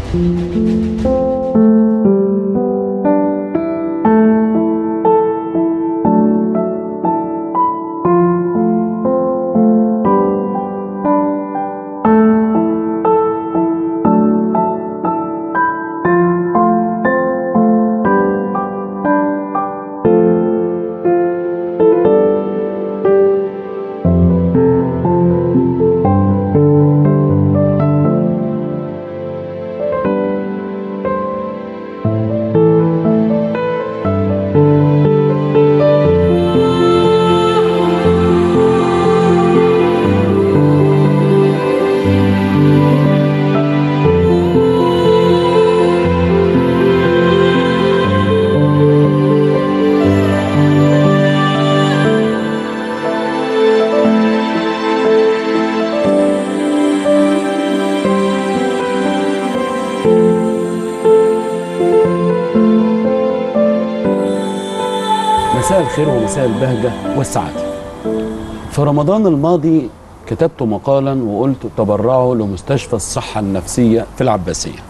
مساء الخير ومساء البهجة والسعادة في رمضان الماضي كتبت مقالا وقلت تبرعوا لمستشفى الصحة النفسية في العباسية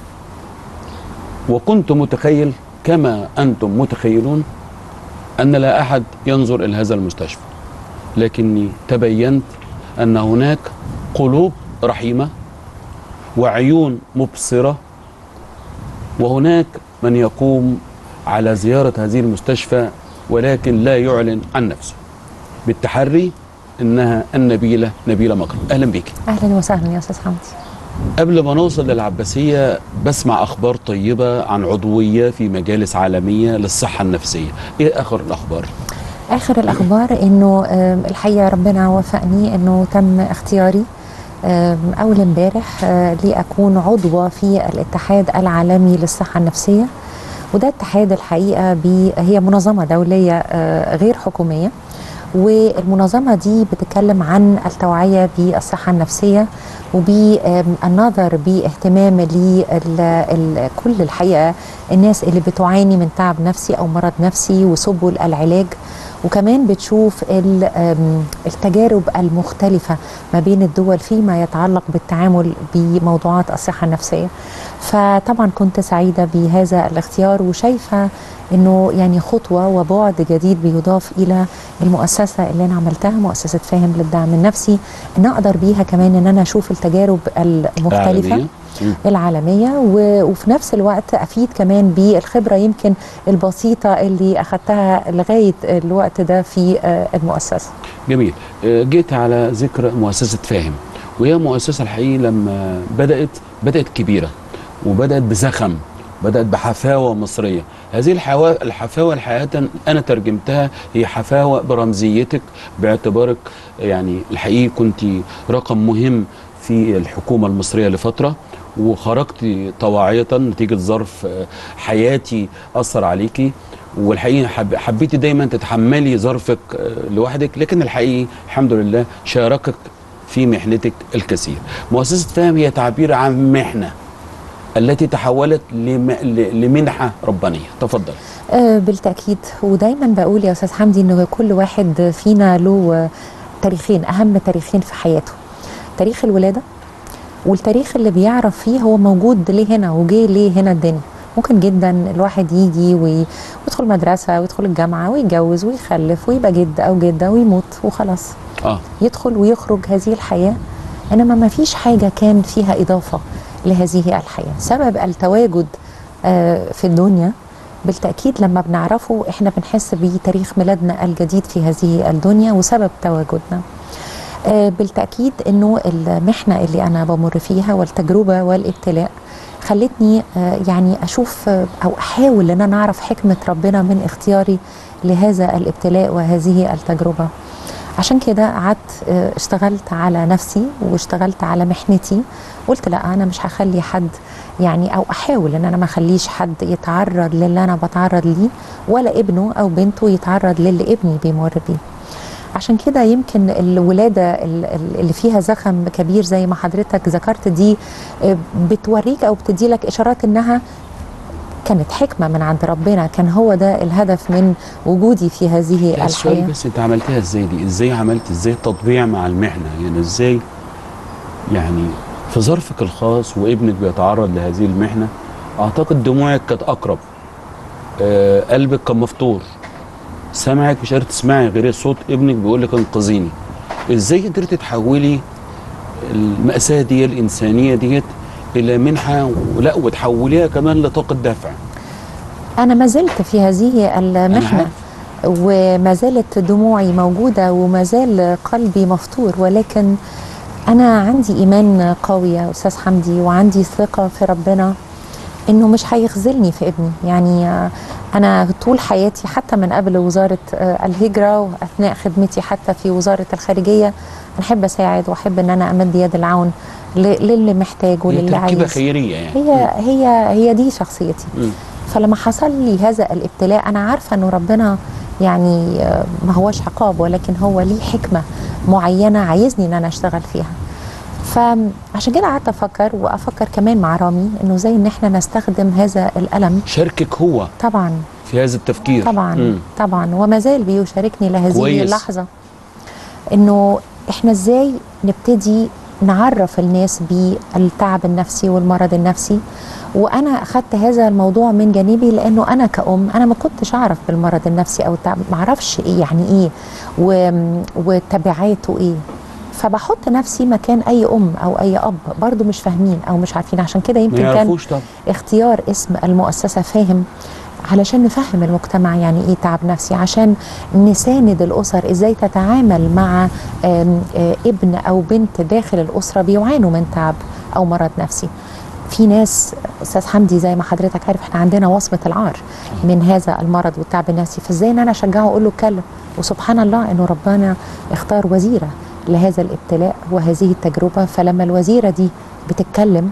وكنت متخيل كما أنتم متخيلون أن لا أحد ينظر إلى هذا المستشفى لكني تبينت أن هناك قلوب رحيمة وعيون مبصرة وهناك من يقوم على زيارة هذه المستشفى ولكن لا يعلن عن نفسه بالتحري انها النبيله نبيله مكرم اهلا بك اهلا وسهلا يا استاذ حمدي قبل ما نوصل للعباسيه بسمع اخبار طيبه عن عضويه في مجالس عالميه للصحه النفسيه ايه اخر الاخبار اخر الاخبار انه آم، الحقيقه ربنا وفقني انه تم اختياري آم، اول امبارح آه، لاكون عضوه في الاتحاد العالمي للصحه النفسيه وده اتحاد الحقيقه بي هي منظمه دوليه آه، غير حكوميه والمنظمه دي بتتكلم عن التوعيه بالصحه النفسيه وبالنظر باهتمام لكل الحقيقه الناس اللي بتعاني من تعب نفسي او مرض نفسي وسبل العلاج وكمان بتشوف ال- آم، التجارب المختلفة ما بين الدول فيما يتعلق بالتعامل بموضوعات الصحة النفسية فطبعا كنت سعيدة بهذا الاختيار وشايفة انه يعني خطوة وبعد جديد بيضاف الى المؤسسة اللي انا عملتها مؤسسة فاهم للدعم النفسي ان اقدر بيها كمان ان انا اشوف التجارب المختلفة عالمية؟ مم. العالمية و- وفي نفس الوقت أفيد كمان بالخبرة يمكن البسيطة اللي أخذتها لغاية الوقت ده في آه، المؤسسة جميل آه، جيت على ذكر مؤسسه فاهم وهي مؤسسه الحقيقه لما بدات بدات كبيره وبدات بزخم بدات بحفاوه مصريه هذه الحوا... الحفاوه الحقيقه انا ترجمتها هي حفاوه برمزيتك باعتبارك يعني الحقيقه كنت رقم مهم في الحكومه المصريه لفتره وخرجت طواعية نتيجة ظرف آه، حياتي أثر عليكي والحقيقة حب حبيتي دايما تتحملي ظرفك آه، لوحدك لكن الحقيقة الحمد لله شاركك في محنتك الكثير مؤسسة فهم هي تعبير عن محنة التي تحولت لم... ل- لمنحة ربانية تفضل آه، بالتأكيد ودايما بقول يا أستاذ حمدي إن كل واحد فينا له آه، تاريخين أهم تاريخين في حياته تاريخ الولادة والتاريخ اللي بيعرف فيه هو موجود ليه هنا وجه ليه هنا الدنيا ممكن جدا الواحد يجي وي- ويدخل مدرسة ويدخل الجامعة ويتجوز ويخلف ويبقى جد أو جدة ويموت وخلاص آه يدخل ويخرج هذه الحياة إنما ما فيش حاجة كان فيها إضافة لهذه الحياة سبب التواجد آه، في الدنيا بالتأكيد لما بنعرفه إحنا بنحس بتاريخ ميلادنا الجديد في هذه الدنيا وسبب تواجدنا آه، بالتأكيد إنه المحنة اللي أنا بمر فيها والتجربة والابتلاء خلتني آه، يعني أشوف آه، أو أحاول إن أنا أعرف حكمة ربنا من اختياري لهذا الابتلاء وهذه التجربة عشان كده قعدت آه، اشتغلت على نفسي واشتغلت على محنتي قلت لا انا مش هخلي حد يعني او احاول ان انا ما اخليش حد يتعرض للي انا بتعرض ليه ولا ابنه او بنته يتعرض للي ابني بيمر بيه عشان كده يمكن الولادة ال- ال- اللي فيها زخم كبير زي ما حضرتك ذكرت دي آه، بتوريك أو بتدي لك إشارات إنها كانت حكمة من عند ربنا كان هو ده الهدف من وجودي في هذه لا، السؤال الحياة بس انت عملتها ازاي دي ازاي عملت ازاي تطبيع مع المحنة يعني ازاي يعني في ظرفك الخاص وابنك بيتعرض لهذه المحنه اعتقد دموعك كانت اقرب آه قلبك كان مفتور سمعك مش قادره تسمعي غير صوت ابنك بيقول لك انقذيني ازاي قدرتي تحولي المأساة دي الإنسانية ديت إلى منحة ولا وتحوليها كمان لطاقة دفع انا ما زلت في هذه المحنه عارف. وما زالت دموعي موجوده وما زال قلبي مفتور ولكن انا عندي ايمان قوي يا استاذ حمدي وعندي ثقه في ربنا انه مش هيخذلني في ابني يعني آه، انا طول حياتي حتى من قبل وزاره آه، الهجره واثناء خدمتي حتى في وزاره الخارجيه انا احب اساعد واحب ان انا امد يد العون ل- للي محتاج هي وللي تركيبة عايز خيرية يعني هي هي هي دي شخصيتي مم. فلما حصل لي هذا الابتلاء انا عارفه انه ربنا يعني آه، ما هوش عقاب ولكن هو ليه حكمه معينه عايزني ان انا اشتغل فيها فعشان كده قعدت افكر وافكر كمان مع رامي انه زي ان احنا نستخدم هذا الالم شاركك هو طبعا في هذا التفكير طبعا مم. طبعا وما زال بيشاركني لهذه كويس. اللحظه انه احنا ازاي نبتدي نعرف الناس بالتعب النفسي والمرض النفسي وانا اخذت هذا الموضوع من جانبي لانه انا كأم انا ما كنتش اعرف بالمرض النفسي او التعب ما اعرفش ايه يعني ايه و- وتبعاته ايه فبحط نفسي مكان اي ام او اي اب برضو مش فاهمين او مش عارفين عشان كده ما يمكن كان يعرفوش طبعا اختيار اسم المؤسسة فاهم علشان نفهم المجتمع يعني ايه تعب نفسي عشان نساند الاسر ازاي تتعامل مع آم، آه، ابن او بنت داخل الاسره بيعانوا من تعب او مرض نفسي في ناس استاذ حمدي زي ما حضرتك عارف احنا عندنا وصمه العار من هذا المرض والتعب النفسي فازاي ان انا اشجعه واقول له اتكلم وسبحان الله انه ربنا اختار وزيره لهذا الابتلاء وهذه التجربه فلما الوزيره دي بتتكلم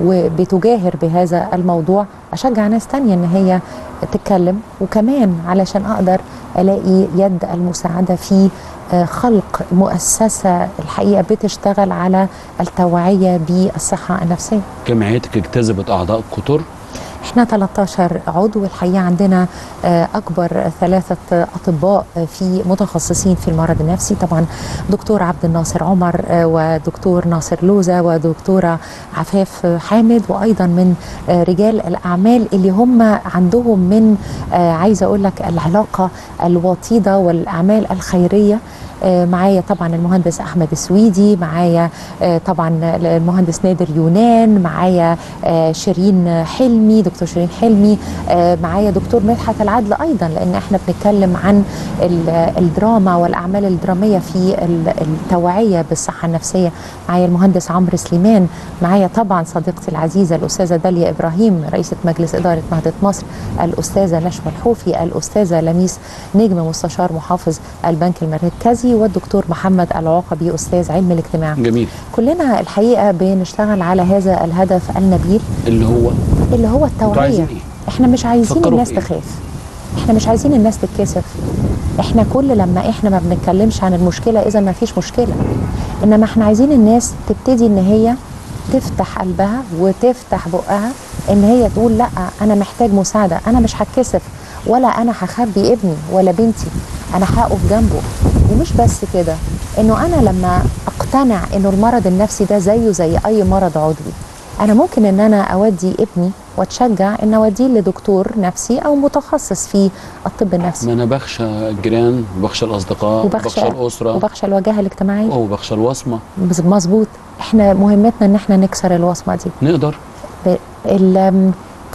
وبتجاهر بهذا الموضوع اشجع ناس تانية ان هي تتكلم وكمان علشان اقدر الاقي يد المساعده في آه، خلق مؤسسه الحقيقه بتشتغل على التوعيه بالصحه النفسيه جمعيتك اجتذبت أعضاء كتر احنا 13 عضو الحقيقه عندنا آه، اكبر ثلاثه اطباء آه، في متخصصين في المرض النفسي طبعا دكتور عبد الناصر عمر آه، ودكتور ناصر لوزه ودكتوره عفاف حامد وايضا من آه، رجال الاعمال اللي هم عندهم من آه، عايزه اقول لك العلاقه الوطيده والاعمال الخيريه آه، معايا طبعا المهندس احمد السويدي معايا آه، طبعا المهندس نادر يونان معايا آه، شيرين حلمي دكتور شيرين حلمي آه، معايا دكتور مدحت العدل ايضا لان احنا بنتكلم عن ال- الدراما والاعمال الدراميه في ال- التوعيه بالصحه النفسيه معايا المهندس عمرو سليمان معايا طبعا صديقتي العزيزه الاستاذه داليا ابراهيم رئيسه مجلس اداره نهضه مصر الاستاذه نشوى الحوفي الاستاذه لميس نجم مستشار محافظ البنك المركزي والدكتور محمد العقبي استاذ علم الاجتماع جميل كلنا الحقيقه بنشتغل على هذا الهدف النبيل اللي هو اللي هو انتوا التوعيه عايزين ايه؟ احنا مش عايزين فكروا الناس في إيه؟ تخاف احنا مش عايزين الناس تتكسف احنا كل لما احنا ما بنتكلمش عن المشكله اذا ما فيش مشكله انما احنا عايزين الناس تبتدي ان هي تفتح قلبها وتفتح بقها ان هي تقول لا انا محتاج مساعده انا مش هتكسف ولا انا هخبي ابني ولا بنتي انا هقف جنبه ومش بس كده انه انا لما اقتنع انه المرض النفسي ده زيه زي اي مرض عضوي انا ممكن ان انا اودي ابني واتشجع ان اوديه لدكتور نفسي او متخصص في الطب النفسي ما أنا بخشى الجيران وبخشى الأصدقاء وبخشى وبخشى الأسرة وبخشى الواجهه الاجتماعيه وبخشى الوصمة بز- مظبوط احنا مهمتنا ان احنا نكسر الوصمه دي نقدر ب- ال-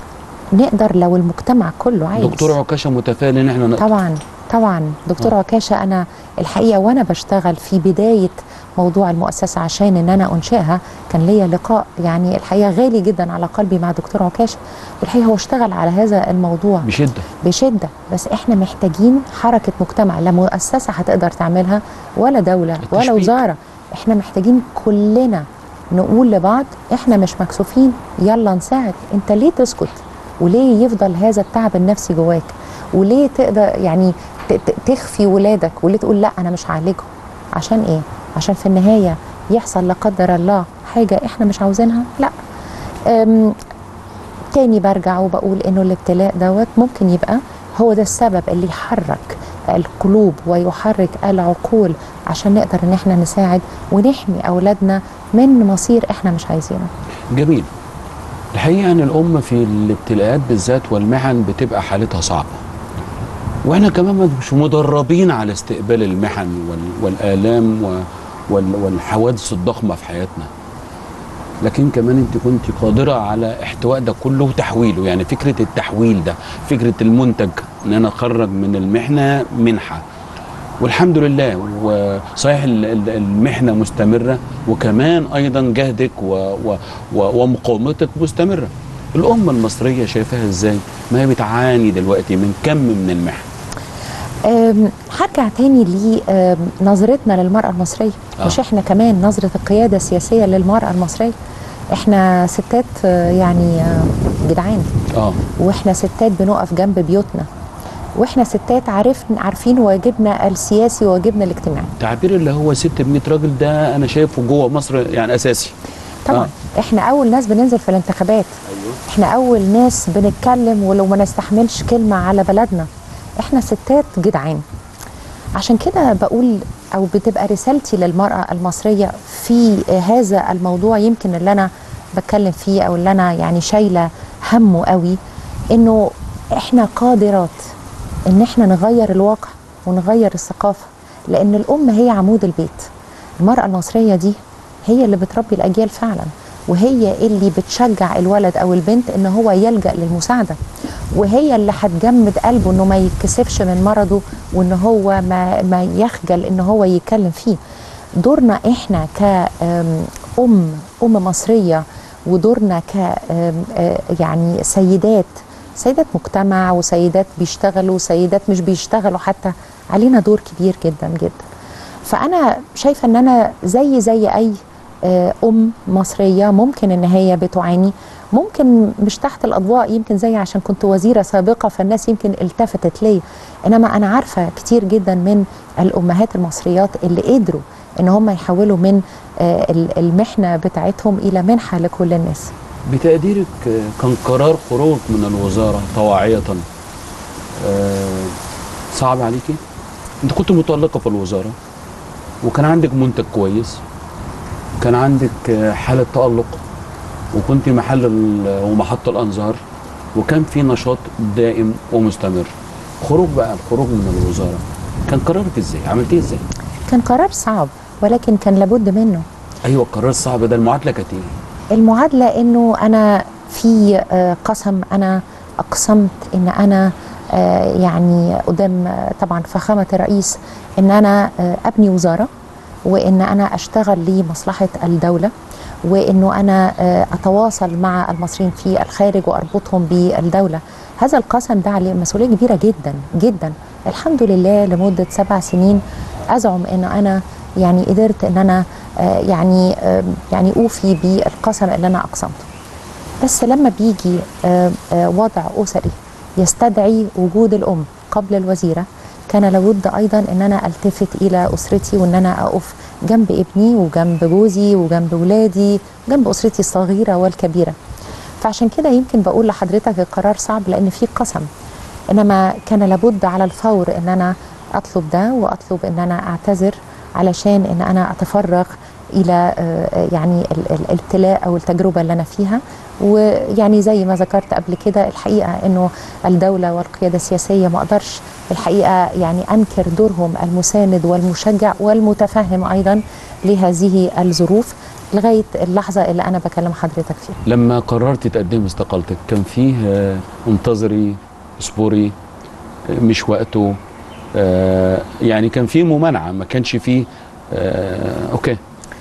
نقدر لو المجتمع كله عايز دكتور عكاشة متفائل إن إحنا نقدر طبعا طبعا دكتور آه. عكاشه انا الحقيقه وانا بشتغل في بدايه موضوع المؤسسه عشان ان انا انشئها كان ليا لقاء يعني الحقيقه غالي جدا على قلبي مع دكتور عكاشه والحقيقه هو اشتغل على هذا الموضوع بشدة بشده بس احنا محتاجين حركه مجتمع لا مؤسسه هتقدر تعملها ولا دوله ولا التشبيك. وزاره احنا محتاجين كلنا نقول لبعض احنا مش مكسوفين يلا نساعد انت ليه تسكت وليه يفضل هذا التعب النفسي جواك وليه تقدر يعني ت- ت- تخفي ولادك وليه تقول لا انا مش هعالجهم عشان ايه عشان في النهايه يحصل لا قدر الله حاجه احنا مش عاوزينها لا أم، تاني برجع وبقول انه الابتلاء دوت ممكن يبقى هو ده السبب اللي يحرك القلوب ويحرك العقول عشان نقدر ان احنا نساعد ونحمي اولادنا من مصير احنا مش عايزينه جميل الحقيقه ان الام في الابتلاءات بالذات والمحن بتبقى حالتها صعبه واحنا كمان مش مدربين على استقبال المحن وال- والالام و- وال- والحوادث الضخمه في حياتنا لكن كمان انت كنت قادره على احتواء ده كله وتحويله يعني فكره التحويل ده فكره المنتج ان انا اخرج من المحنه منحه والحمد لله وصحيح ال- ال- المحنه مستمره وكمان ايضا جهدك و و و ومقاومتك مستمره الامه المصريه شايفاها ازاي ما هي بتعاني دلوقتي من كم من المحن أم، هرجع تاني لنظرتنا للمرأة المصرية آه. مش احنا كمان نظرة القيادة السياسية للمرأة المصرية احنا ستات آه، يعني آه، جدعان اه واحنا ستات بنقف جنب بيوتنا واحنا ستات عارفين عارفين واجبنا السياسي وواجبنا الاجتماعي تعبير اللي هو ست ب 100 راجل ده انا شايفه جوه مصر يعني اساسي طبعا آه. احنا اول ناس بننزل في الانتخابات ايوه احنا اول ناس بنتكلم ولو ما نستحملش كلمة على بلدنا احنا ستات جدعان عشان كده بقول او بتبقى رسالتي للمرأة المصرية في هذا الموضوع يمكن اللي انا بتكلم فيه او اللي انا يعني شايلة همه قوي انه احنا قادرات ان احنا نغير الواقع ونغير الثقافة لان الام هي عمود البيت المرأة المصرية دي هي اللي بتربي الاجيال فعلا وهي اللي بتشجع الولد او البنت ان هو يلجا للمساعده وهي اللي هتجمد قلبه انه ما يتكسفش من مرضه وان هو ما ما يخجل ان هو يتكلم فيه دورنا احنا كأم ام ام مصريه ودورنا ك أم، آه، يعني سيدات سيدات مجتمع وسيدات بيشتغلوا وسيدات مش بيشتغلوا حتى علينا دور كبير جدا جدا فانا شايفه ان انا زي زي اي آه، ام مصريه ممكن ان هي بتعاني ممكن مش تحت الاضواء يمكن زي عشان كنت وزيره سابقه فالناس يمكن التفتت لي انما انا عارفه كتير جدا من الامهات المصريات اللي قدروا ان هم يحولوا من آه، ال- المحنه بتاعتهم الى منحه لكل الناس بتقديرك آه، كان قرار خروج من الوزاره طواعيه آه، صعب عليكي انت كنت متألقة في الوزارة وكان عندك منتج كويس كان عندك آه، حالة تألق وكنت محل ال- ومحط الأنظار وكان في نشاط دائم ومستمر خروج بقى الخروج من الوزارة كان قرارك ازاي عملتيه ازاي كان قرار صعب ولكن كان لابد منه ايوه القرار الصعب ده المعادلة كانت ايه المعادلة انه انا في آه، قسم انا اقسمت ان انا آه، يعني قدام آه، طبعا فخامة الرئيس ان انا آه، ابني وزارة وان انا اشتغل لمصلحة الدولة وانه انا آه، اتواصل مع المصريين في الخارج واربطهم بالدولة هذا القسم ده عليه مسؤولية كبيرة جدا جدا الحمد لله لمدة سبع سنين ازعم انه انا يعني قدرت ان انا آه، يعني آه، يعني اوفي بالقسم اللي انا اقسمته بس لما بيجي آه، آه، وضع اسري يستدعي وجود الام قبل الوزيره كان لابد ايضا ان انا التفت الى اسرتي وان انا اقف جنب ابني وجنب جوزي وجنب ولادي وجنب اسرتي الصغيره والكبيره فعشان كده يمكن بقول لحضرتك القرار صعب لان في قسم انما كان لابد على الفور ان انا اطلب ده واطلب ان انا اعتذر علشان ان انا اتفرغ الى آه، يعني ال- ال- الابتلاء او التجربه اللي انا فيها ويعني زي ما ذكرت قبل كده الحقيقه انه الدوله والقياده السياسيه ما اقدرش الحقيقه يعني انكر دورهم المساند والمشجع والمتفهم ايضا لهذه الظروف لغايه اللحظه اللي انا بكلم حضرتك فيها لما قررت تقدمي استقالتك كان فيه آه، انتظري اصبري آه، مش وقته آه، يعني كان فيه ممانعة ما كانش فيه آه، اوكي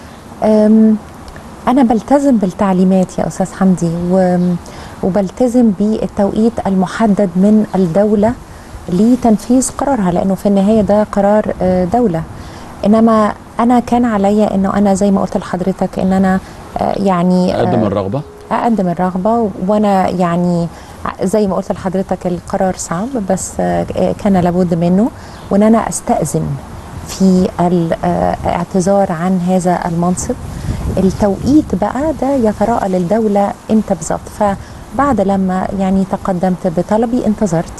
أم، أنا بلتزم بالتعليمات يا أستاذ حمدي و- وبلتزم بالتوقيت المحدد من الدولة لتنفيذ قرارها لأنه في النهاية ده قرار آه، دولة إنما أنا كان عليا إنه أنا زي ما قلت لحضرتك إن أنا آه، يعني آه، اقدم الرغبة اقدم الرغبه وانا يعني ع- زي ما قلت لحضرتك القرار صعب بس آه، كان لابد منه وان انا استاذن في الاعتذار عن هذا المنصب التوقيت بقى ده يتراءى للدوله امتى بالظبط فبعد لما يعني تقدمت بطلبي انتظرت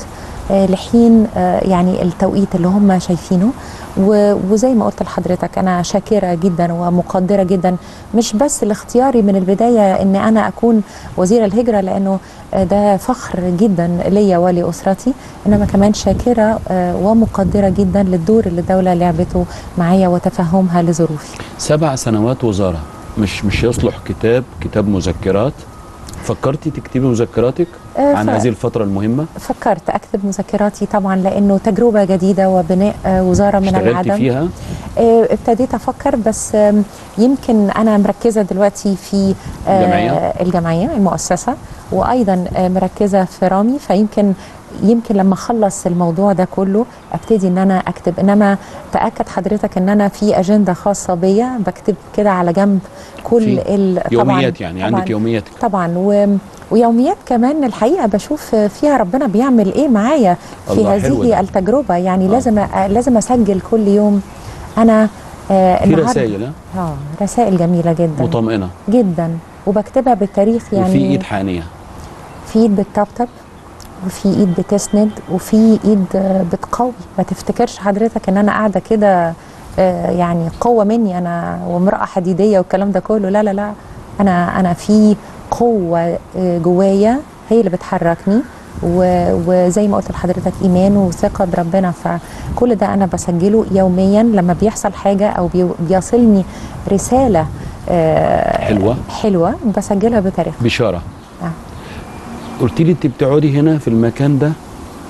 آه، لحين آه، يعني التوقيت اللي هم شايفينه و- وزي ما قلت لحضرتك انا شاكره جدا ومقدره جدا مش بس لاختياري من البدايه ان انا اكون وزير الهجره لانه آه، ده فخر جدا ليا ولاسرتي انما كمان شاكره آه، ومقدره جدا للدور اللي الدوله لعبته معايا وتفهمها لظروفي سبع سنوات وزاره مش مش يصلح كتاب كتاب مذكرات فكرتي تكتبي مذكراتك آه، عن ف- هذه الفتره المهمه فكرت اكتب مذكراتي طبعا لانه تجربه جديده وبناء آه، وزاره من اشتغلتي العدم فيها آه، ابتديت افكر بس آم، يمكن انا مركزه دلوقتي في آه، الجمعية؟ الجمعيه المؤسسه وايضا آه، مركزه في رامي فيمكن يمكن لما اخلص الموضوع ده كله ابتدي ان انا اكتب انما تاكد حضرتك ان انا في اجنده خاصه بيا بكتب كده على جنب كل في ال طبعاً- يوميات يعني طبعاً عندك يومياتك طبعا و... ويوميات كمان الحقيقه بشوف فيها ربنا بيعمل ايه معايا في الله، حلو هذه ده. التجربه يعني آه. لازم أ... لازم اسجل كل يوم انا آه في النهاردة- رسائل ها؟ اه رسائل جميله جدا مطمئنه جدا وبكتبها بالتاريخ يعني وفي ايد حانيه في ايد بتطبطب وفي ايد بتسند وفي ايد آه، بتقوي ما تفتكرش حضرتك ان انا قاعده كده آه، يعني قوه مني انا وامراه حديديه والكلام ده كله لا لا لا انا انا في قوه آه، جوايا هي اللي بتحركني و- وزي ما قلت لحضرتك ايمان وثقه بربنا فكل ده انا بسجله يوميا لما بيحصل حاجه او بي- بيصلني رساله آه، حلوة. حلوه بسجلها بتاريخ بشاره آه. قلت لي انت بتقعدي هنا في المكان ده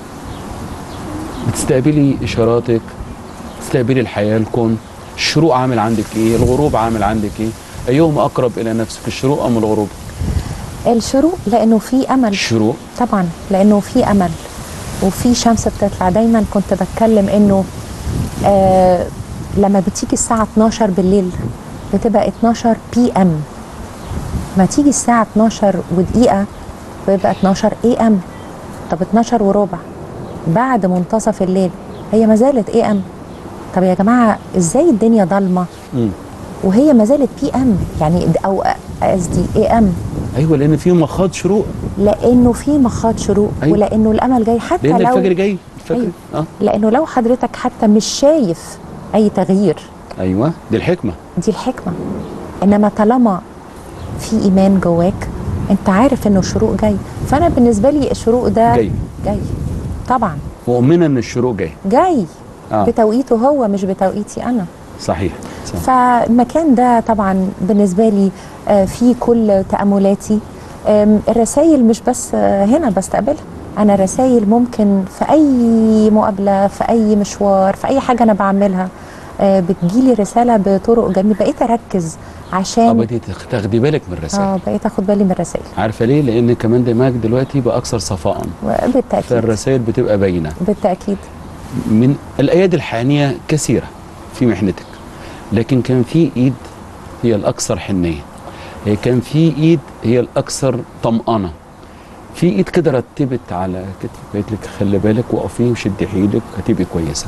بتستقبلي اشاراتك بتستقبلي الحياه الكون الشروق عامل عندك ايه الغروب عامل عندك ايه ايهما اقرب الى نفسك الشروق ام الغروب الشروق لانه في امل الشروق طبعا لانه في امل وفي شمس بتطلع دايما كنت بتكلم انه آه لما بتيجي الساعه 12 بالليل بتبقى 12 بي ام ما تيجي الساعه 12 ودقيقه بيبقى 12 اي ام طب 12 وربع بعد منتصف الليل هي ما زالت اي ام طب يا جماعه ازاي الدنيا ضلمه مم. وهي ما زالت بي ام يعني او قصدي اي ام ايوه لان في مخاض شروق لانه في مخاض شروق أيوة. ولانه الامل جاي حتى لان لو الفجر جاي الفجر أيوة. اه لانه لو حضرتك حتى مش شايف اي تغيير ايوه دي الحكمه دي الحكمه انما طالما في ايمان جواك انت عارف انه الشروق جاي فانا بالنسبه لي الشروق ده جاي. جاي طبعا مؤمنه ان الشروق جاي جاي اه بتوقيته هو مش بتوقيتي انا صحيح صح. فالمكان ده طبعا بالنسبه لي آه، فيه كل تاملاتي آم، الرسائل مش بس آه، هنا بستقبلها انا رسائل ممكن في اي مقابله في اي مشوار في اي حاجه انا بعملها آه، بتجيلي رساله بطرق جميله بقيت اركز اه عشان بديت تاخدي بالك من الرسائل اه بقيت اخد بالي من الرسائل عارفه ليه لان كمان دماغك دلوقتي بقى اكثر صفاء بالتاكيد فالرسائل بتبقى باينه بالتاكيد من الايادي الحانيه كثيره في محنتك لكن كان في ايد هي الاكثر حنيه هي كان في ايد هي الاكثر طمانه في ايد كده رتبت على كتفك قالت لك خلي بالك وقفي وشدي حيلك هتبقي كويسه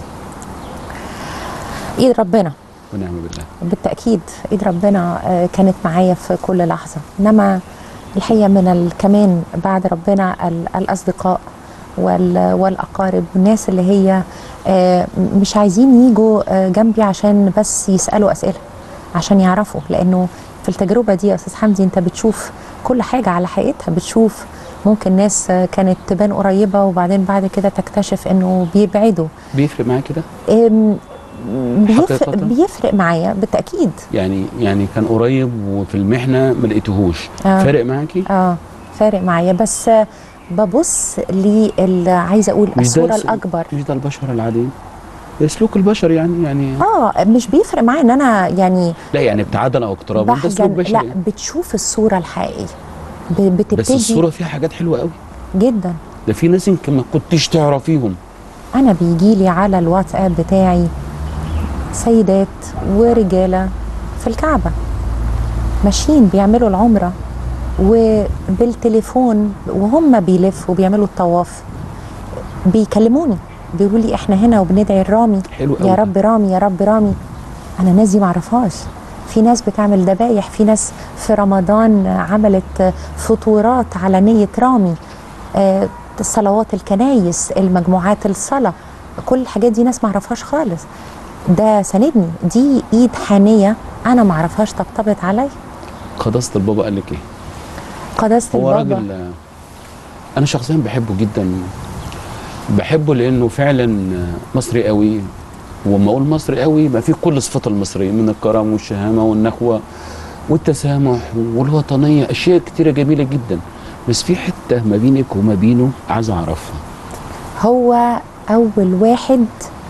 ايد ربنا ونعم بالله بالتأكيد إيد ربنا آه، كانت معايا في كل لحظة إنما الحقيقة من ال- كمان بعد ربنا ال- الأصدقاء وال- والأقارب والناس اللي هي آه، مش عايزين يجوا آه، جنبي عشان بس يسألوا أسئلة عشان يعرفوا لأنه في التجربة دي يا أستاذ حمدي أنت بتشوف كل حاجة على حقيقتها بتشوف ممكن ناس آه، كانت تبان قريبة وبعدين بعد كده تكتشف إنه بيبعدوا بيفرق معاك كده أم، بيفرق, حقيقة؟ بيفرق معايا بالتأكيد يعني يعني كان قريب وفي المحنه ما لقيتهوش آه. فارق معاكي اه فارق معايا بس آه، ببص لل عايزه اقول مش ده الصوره الس- الاكبر مش ده البشر العاديين ده سلوك البشر يعني يعني اه مش بيفرق معايا ان انا يعني لا يعني ابتعادا او اقترابا ده سلوك بحزن بشري لا بتشوف الصوره الحقيقيه ب- بتبتدي بس الصوره فيها حاجات حلوه قوي جدا ده في ناس يمكن ما كنتش تعرفيهم انا بيجي لي على الواتساب بتاعي سيدات ورجاله في الكعبه ماشيين بيعملوا العمره وبالتليفون وهم بيلفوا بيعملوا الطواف بيكلموني بيقولوا لي احنا هنا وبندعي الرامي حلو قوي يا رب رامي يا رب رامي انا الناس دي معرفهاش في ناس بتعمل ذبايح في ناس في رمضان عملت فطورات على نية رامي آه الصلوات الكنايس المجموعات الصلاه كل الحاجات دي ناس ما اعرفهاش خالص ده ساندني دي ايد حانيه انا ما اعرفهاش طبطبت عليا قداسه البابا قال لك ايه قداسه هو البابا راجل آه، انا شخصيا بحبه جدا بحبه لانه فعلا مصري قوي وما اقول مصري قوي يبقى فيه كل صفات المصريه من الكرم والشهامه والنخوه والتسامح والوطنيه اشياء كتيره جميله جدا بس في حته ما بينك وما بينه عايز اعرفها هو اول واحد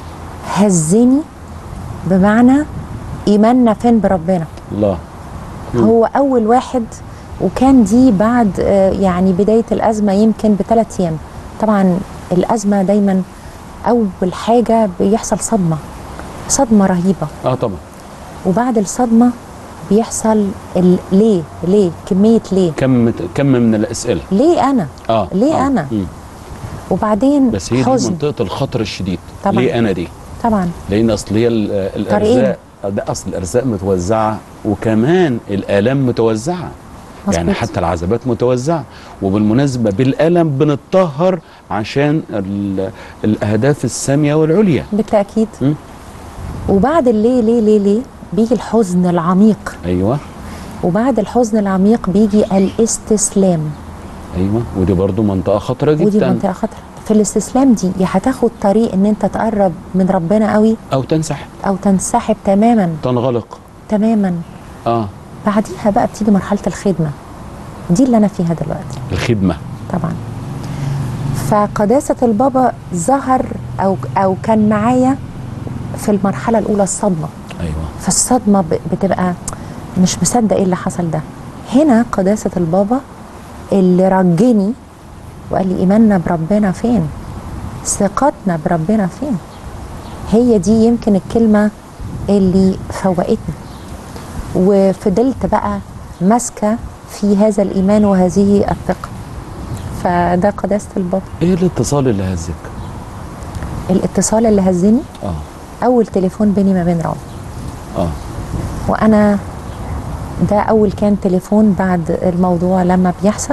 هزني بمعنى ايماننا فين بربنا الله مم. هو اول واحد وكان دي بعد آه، يعني بدايه الازمه يمكن بثلاث ايام طبعا الازمه دايما اول حاجه بيحصل صدمه صدمه رهيبه اه طبعا وبعد الصدمه بيحصل ال- ليه ليه كميه ليه كم كم من الاسئله ليه انا اه ليه آه. أنا؟ مم. وبعدين بس هي دي حزن منطقه الخطر الشديد طبعاً. ليه انا دي طبعا لان اصل هي ال- الارزاق ده اصل الارزاق متوزعه وكمان الالام متوزعه مظبوط. يعني حتى العذابات متوزعه وبالمناسبه بالالم بنتطهر عشان ال- الاهداف الساميه والعليا بالتاكيد مم. وبعد الليه ليه ليه ليه بيجي الحزن العميق ايوه وبعد الحزن العميق بيجي الاستسلام ايوه ودي برضو منطقه خطره جدا ودي منطقه خطره في الاستسلام دي يا هتاخد طريق ان انت تقرب من ربنا قوي او تنسحب او تنسحب تماما تنغلق تماما اه بعديها بقى بتيجي مرحله الخدمه دي اللي انا فيها دلوقتي الخدمه طبعا فقداسه البابا ظهر او او كان معايا في المرحله الاولى الصدمه ايوه فالصدمه ب- بتبقى مش مصدق ايه اللي حصل ده هنا قداسه البابا اللي رجني وقال لي ايماننا بربنا فين ثقتنا بربنا فين هي دي يمكن الكلمه اللي فوقتني وفضلت بقى ماسكه في هذا الايمان وهذه الثقه فده قداسه البابا ايه الاتصال اللي هزك الاتصال اللي هزني اه اول تليفون بيني ما بين رامي اه وانا ده اول كان تليفون بعد الموضوع لما بيحصل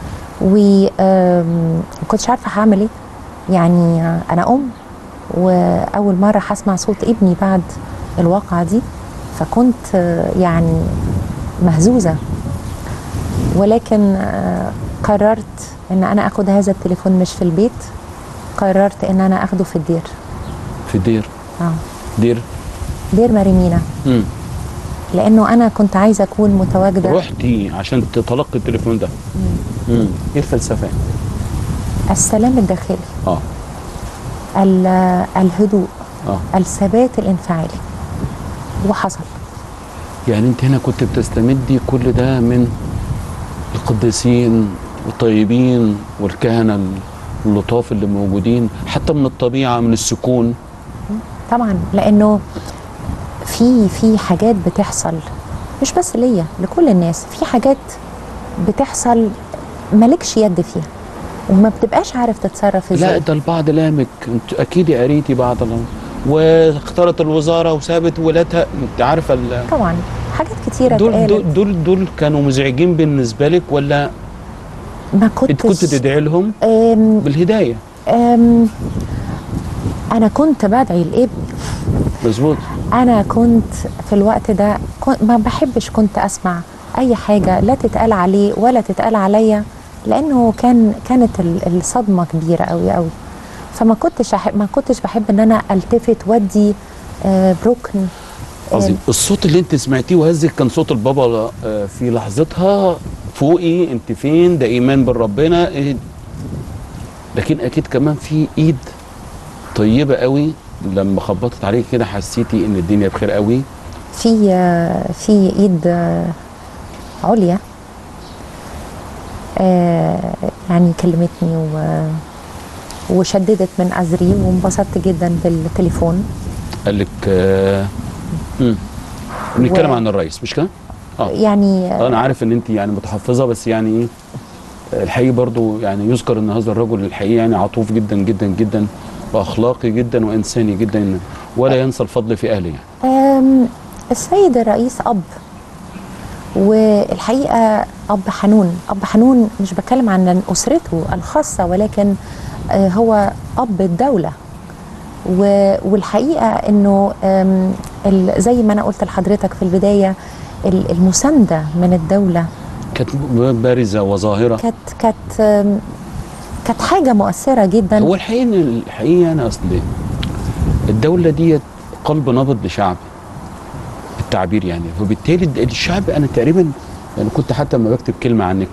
وما كنتش عارفه هعمل ايه يعني آه، انا ام واول مره هسمع صوت ابني بعد الواقعه دي فكنت آه، يعني مهزوزه ولكن آه، قررت ان انا اخد هذا التليفون مش في البيت قررت ان انا اخده في الدير في دير اه دير دير مريمينا امم لانه انا كنت عايزه اكون متواجده رحتي عشان تتلقي التليفون ده امم ايه الفلسفه السلام الداخلي اه ال- الهدوء اه الثبات الانفعالي وحصل يعني انت هنا كنت بتستمدي كل ده من القديسين والطيبين والكهنه اللطاف اللي موجودين حتى من الطبيعه من السكون طبعا لانه في في حاجات بتحصل مش بس ليا لكل الناس في حاجات بتحصل مالكش يد فيها وما بتبقاش عارف تتصرف لا ازاي ده البعض لامك انت اكيد قريتي بعض ال- واختارت الوزاره وسابت ولادها انت عارفه ال- طبعا حاجات كتيره دول اتقالت دول دول, دول كانوا مزعجين بالنسبه لك ولا ما انت كنت كنتش تدعي لهم أم بالهدايه أم انا كنت بدعي لابني مظبوط انا كنت في الوقت ده كنت ما بحبش كنت اسمع اي حاجه لا تتقال عليه ولا تتقال عليا لانه كان كانت ال- الصدمه كبيره قوي قوي فما كنتش أحب ما كنتش بحب ان انا التفت ودي آه، بركن آه، عظيم الصوت اللي انت سمعتيه وهزك كان صوت البابا آه، في لحظتها فوقي انت فين ده ايمان بالربنا إيه؟ لكن اكيد كمان في ايد طيبه قوي لما خبطت عليك كده حسيتي ان الدنيا بخير قوي في آه، في ايد آه، عليا آه، يعني كلمتني و وشددت من ازري وانبسطت جدا بالتليفون قال لك آه مم. بنتكلم و- عن الرئيس مش كده؟ اه يعني آه، انا عارف ان انت يعني متحفظه بس يعني ايه الحقيقه برضو يعني يذكر ان هذا الرجل الحقيقه يعني عطوف جدا جدا جدا واخلاقي جدا وانساني جدا ولا ينسى الفضل في اهله يعني أم، السيد الرئيس أب و آه، الحقيقه اب حنون اب حنون مش بتكلم عن اسرته الخاصه ولكن آه، هو اب الدوله و- والحقيقه انه آم، ال- زي ما انا قلت لحضرتك في البدايه ال- المسانده من الدوله كانت بارزه وظاهره كانت كانت آم، كانت حاجه مؤثره جدا هو الحقيقه إن الحقيقه انا اصل الدوله ديت قلب نبض لشعب التعبير يعني فبالتالي الشعب انا تقريبا يعني كنت حتى لما بكتب كلمه عنك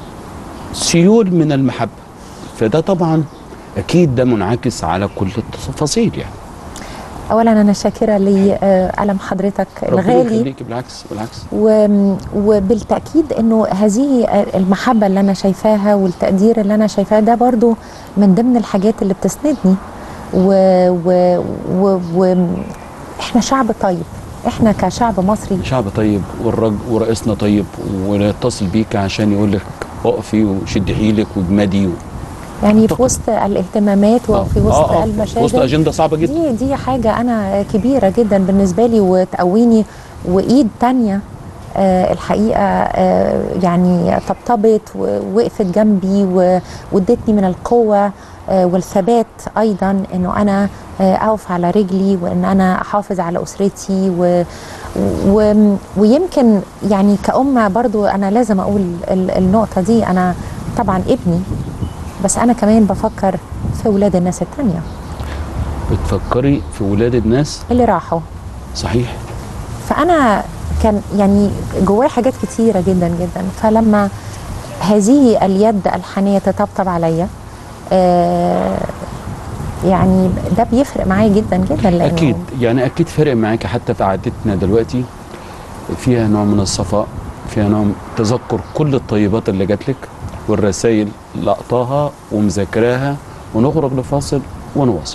سيول من المحبه فده طبعا اكيد ده منعكس على كل التفاصيل يعني اولا انا شاكره لقلم حضرتك ربنا الغالي يخليك بالعكس بالعكس و- وبالتاكيد انه هذه المحبه اللي انا شايفاها والتقدير اللي انا شايفاه ده برضو من ضمن الحاجات اللي بتسندني و, و, و, و احنا شعب طيب احنا كشعب مصري شعب طيب والرج ورئيسنا طيب ويتصل بيك عشان يقول لك اقفي وشدي حيلك واجمدي و... يعني في وسط الاهتمامات وفي وسط آه، آه، في وسط المشاغل اجنده صعبه جدا دي دي حاجة أنا كبيرة جدا بالنسبة لي وتقويني وإيد تانية آه الحقيقة آه يعني طبطبت ووقفت جنبي و- وادتني من القوة آه والثبات أيضا إنه أنا آه أقف على رجلي وإن أنا أحافظ على أسرتي و و ويمكن يعني كأمة برضو أنا لازم أقول ال- النقطة دي أنا طبعا ابني بس أنا كمان بفكر في ولاد الناس التانية بتفكري في ولاد الناس اللي راحوا صحيح فانا كان يعني جوايا حاجات كتيره جدا جدا فلما هذه اليد الحنيه تطبطب عليا آه يعني ده بيفرق معايا جدا جدا لانه اكيد يعني اكيد فرق معاكي حتى في قعدتنا دلوقتي فيها نوع من الصفاء فيها نوع من تذكر كل الطيبات اللي جات لك والرسائل لقطاها ومذاكراها ونخرج لفاصل ونواصل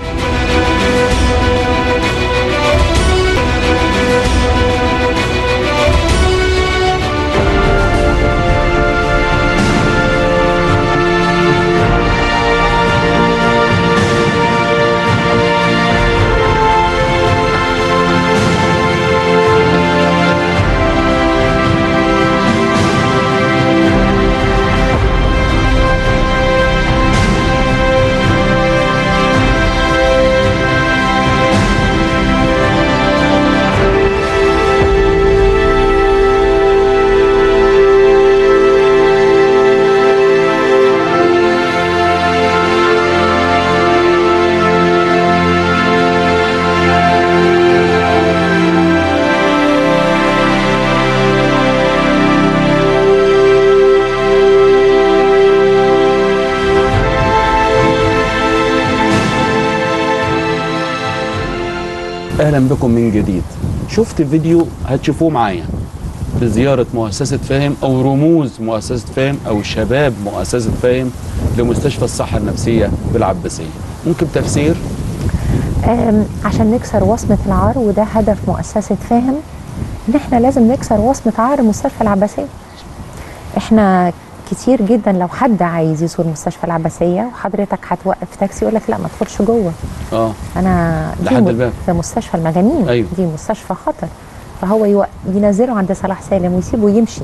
اهلا بكم من جديد شفت فيديو هتشوفوه معايا بزيارة مؤسسة فاهم أو رموز مؤسسة فاهم أو شباب مؤسسة فاهم لمستشفى الصحة النفسية بالعباسية ممكن تفسير آم، عشان نكسر وصمه العار وده هدف مؤسسه فاهم ان احنا لازم نكسر وصمه عار مستشفى العباسيه احنا كتير جدا لو حد عايز يزور مستشفى العباسيه وحضرتك هتوقف تاكسي يقول لك لا ما تدخلش جوه اه انا دي لحد م- الباب. في مستشفى المجانين أيوة. دي مستشفى خطر فهو يو- ينزله عند صلاح سالم ويسيبه يمشي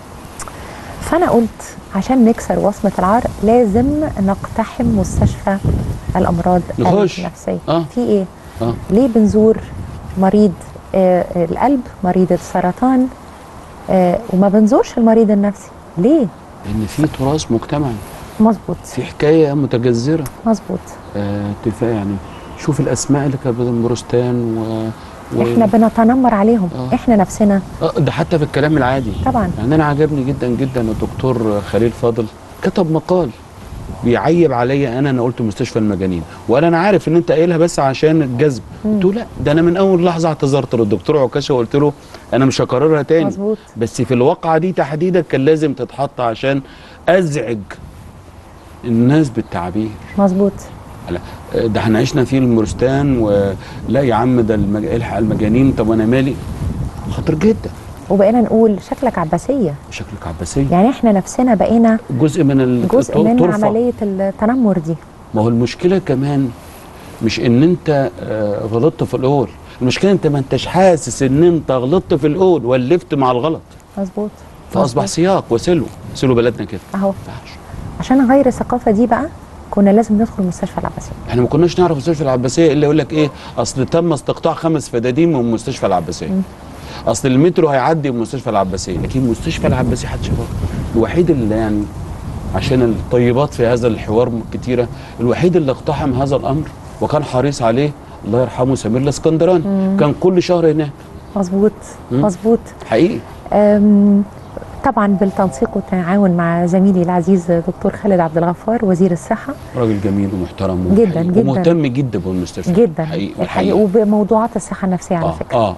فانا قلت عشان نكسر وصمه العار لازم نقتحم مستشفى الامراض نخش. النفسيه آه. في ايه اه ليه بنزور مريض آه القلب مريض السرطان آه وما بنزورش المريض النفسي ليه لأن في تراث مجتمعي مظبوط في حكاية متجذرة مظبوط آه تفا- يعني شوف الأسماء اللي كانت بدل مرستان و... و... احنا بنتنمر عليهم آه. احنا نفسنا آه ده حتى في الكلام العادي طبعا يعني انا عجبني جدا جدا الدكتور خليل فاضل كتب مقال بيعيب عليا انا انا قلت مستشفى المجانين وقال انا عارف ان انت قايلها بس عشان الجذب قلت له لا ده انا من اول لحظه اعتذرت للدكتور عكاشه وقلت له انا مش هكررها تاني مظبوط بس في الواقعه دي تحديدا كان لازم تتحط عشان ازعج الناس بالتعبير مظبوط لا، ده احنا عشنا في المرستان ولا يا عم ده المج... الحق المجانين طب وانا مالي خطر جدا وبقينا نقول شكلك عباسيه شكلك عباسيه يعني احنا نفسنا بقينا جزء من ال- جزء الط- من الطرفة. عمليه التنمر دي ما هو المشكله كمان مش ان انت آه، غلطت في الاول المشكله انت ما انتش حاسس ان انت غلطت في الاول ولفت مع الغلط مظبوط فاصبح مظبوط. سياق وسلو سلو بلدنا كده اهو ما ينفعش. عشان نغير الثقافه دي بقى كنا لازم ندخل مستشفى العباسيه احنا ما كناش نعرف مستشفى العباسيه الا يقول لك ايه اصل تم استقطاع خمس فدادين من مستشفى العباسيه اصل المترو هيعدي من مستشفى العباسيه لكن مستشفى العباسيه حد شافه الوحيد اللي يعني عشان الطيبات في هذا الحوار كتيره الوحيد اللي اقتحم هذا الامر وكان حريص عليه الله يرحمه سمير الاسكندراني كان كل شهر هناك مظبوط مم. مظبوط حقيقي أم، طبعا بالتنسيق والتعاون مع زميلي العزيز دكتور خالد عبد الغفار وزير الصحه راجل جميل ومحترم جداً، وحقيقي. جداً. ومهتم جدا بالمستشفى جدا حقيقي الحقيقه وبموضوعات الصحه النفسيه على اه فكره اه اه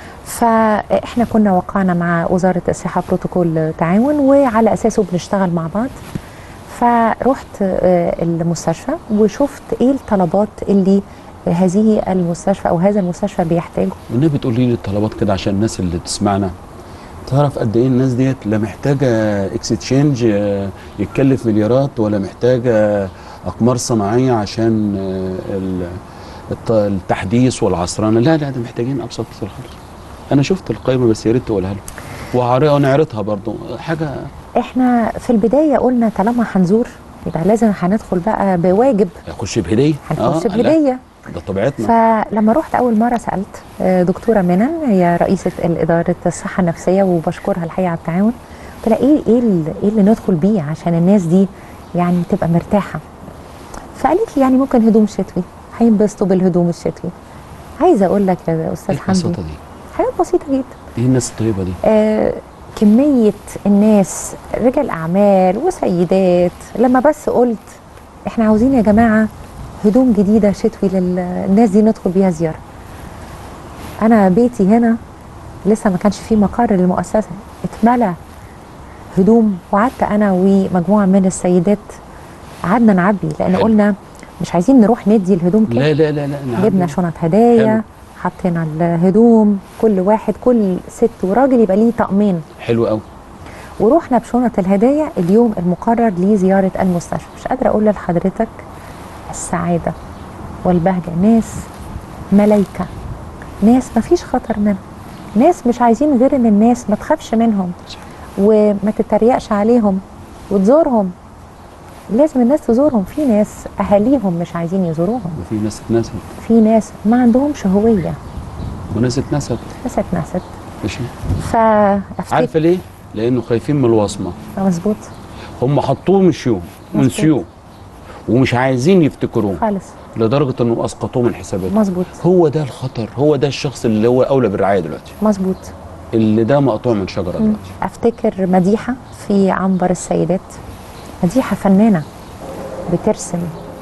فاحنا كنا وقعنا مع وزاره الصحه بروتوكول تعاون وعلى اساسه بنشتغل مع بعض فرحت آه، المستشفى وشفت ايه الطلبات اللي هذه المستشفى او هذا المستشفى بيحتاجه والنبي تقولي لي الطلبات كده عشان الناس اللي بتسمعنا تعرف قد ايه الناس ديت لا محتاجه اكستشينج يتكلف مليارات ولا محتاجه اقمار صناعيه عشان آه، ال- الت- التحديث والعصرنه لا لا ده محتاجين ابسط كتير خالص انا شفت القائمه بس يا ريت تقولها لهم وهعرض- ونعرضها برضو حاجه احنا في البدايه قلنا طالما هنزور يبقى لازم هندخل بقى بواجب اخش بهديه هنخش لا، بهديه ده طبيعتنا فلما رحت اول مره سالت آه، دكتوره منن هي رئيسه اداره الصحه النفسيه وبشكرها الحقيقه على التعاون قلت لها ايه ايه ال- ايه اللي ندخل بيه عشان الناس دي يعني تبقى مرتاحه فقالت لي يعني ممكن هدوم شتوي هينبسطوا بالهدوم الشتوي عايزه اقول لك يا استاذ ايه حمدي البساطه دي حاجات بسيطه جدا ايه الناس الطيبه دي آه كمية الناس رجال أعمال وسيدات لما بس قلت احنا عاوزين يا جماعة هدوم جديدة شتوي للناس دي ندخل بيها زيارة أنا بيتي هنا لسه ما كانش فيه مقر للمؤسسة اتملى هدوم وقعدت أنا ومجموعة من السيدات قعدنا نعبي لأن حلو. قلنا مش عايزين نروح ندي الهدوم كده لا لا لا لا نعم. جبنا شنط هدايا حلو. حطينا الهدوم كل واحد كل ست وراجل يبقى ليه طقمين حلو قوي ورحنا بشنط الهدايا اليوم المقرر لزيارة المستشفى مش قادرة أقول لحضرتك السعادة والبهجة ناس ملايكة ناس مفيش خطر منهم ناس مش عايزين غير ان الناس ما تخافش منهم وما تتريقش عليهم وتزورهم لازم الناس تزورهم في ناس اهاليهم مش عايزين يزوروهم وفي ناس اتنست في ناس ما عندهمش هويه وناس اتنست ناس اتنست ماشي فافتكر عارفه ليه؟ لانه خايفين من الوصمه مظبوط هم حطوه مشيوه مظبوط. ونسيوه ومش عايزين يفتكروه خالص لدرجه انه اسقطوه من حساباتهم مظبوط هو ده الخطر هو ده الشخص اللي هو اولى بالرعايه دلوقتي مظبوط اللي ده مقطوع من شجره مم. دلوقتي افتكر مديحه في عنبر السيدات مديحه فنانه بترسم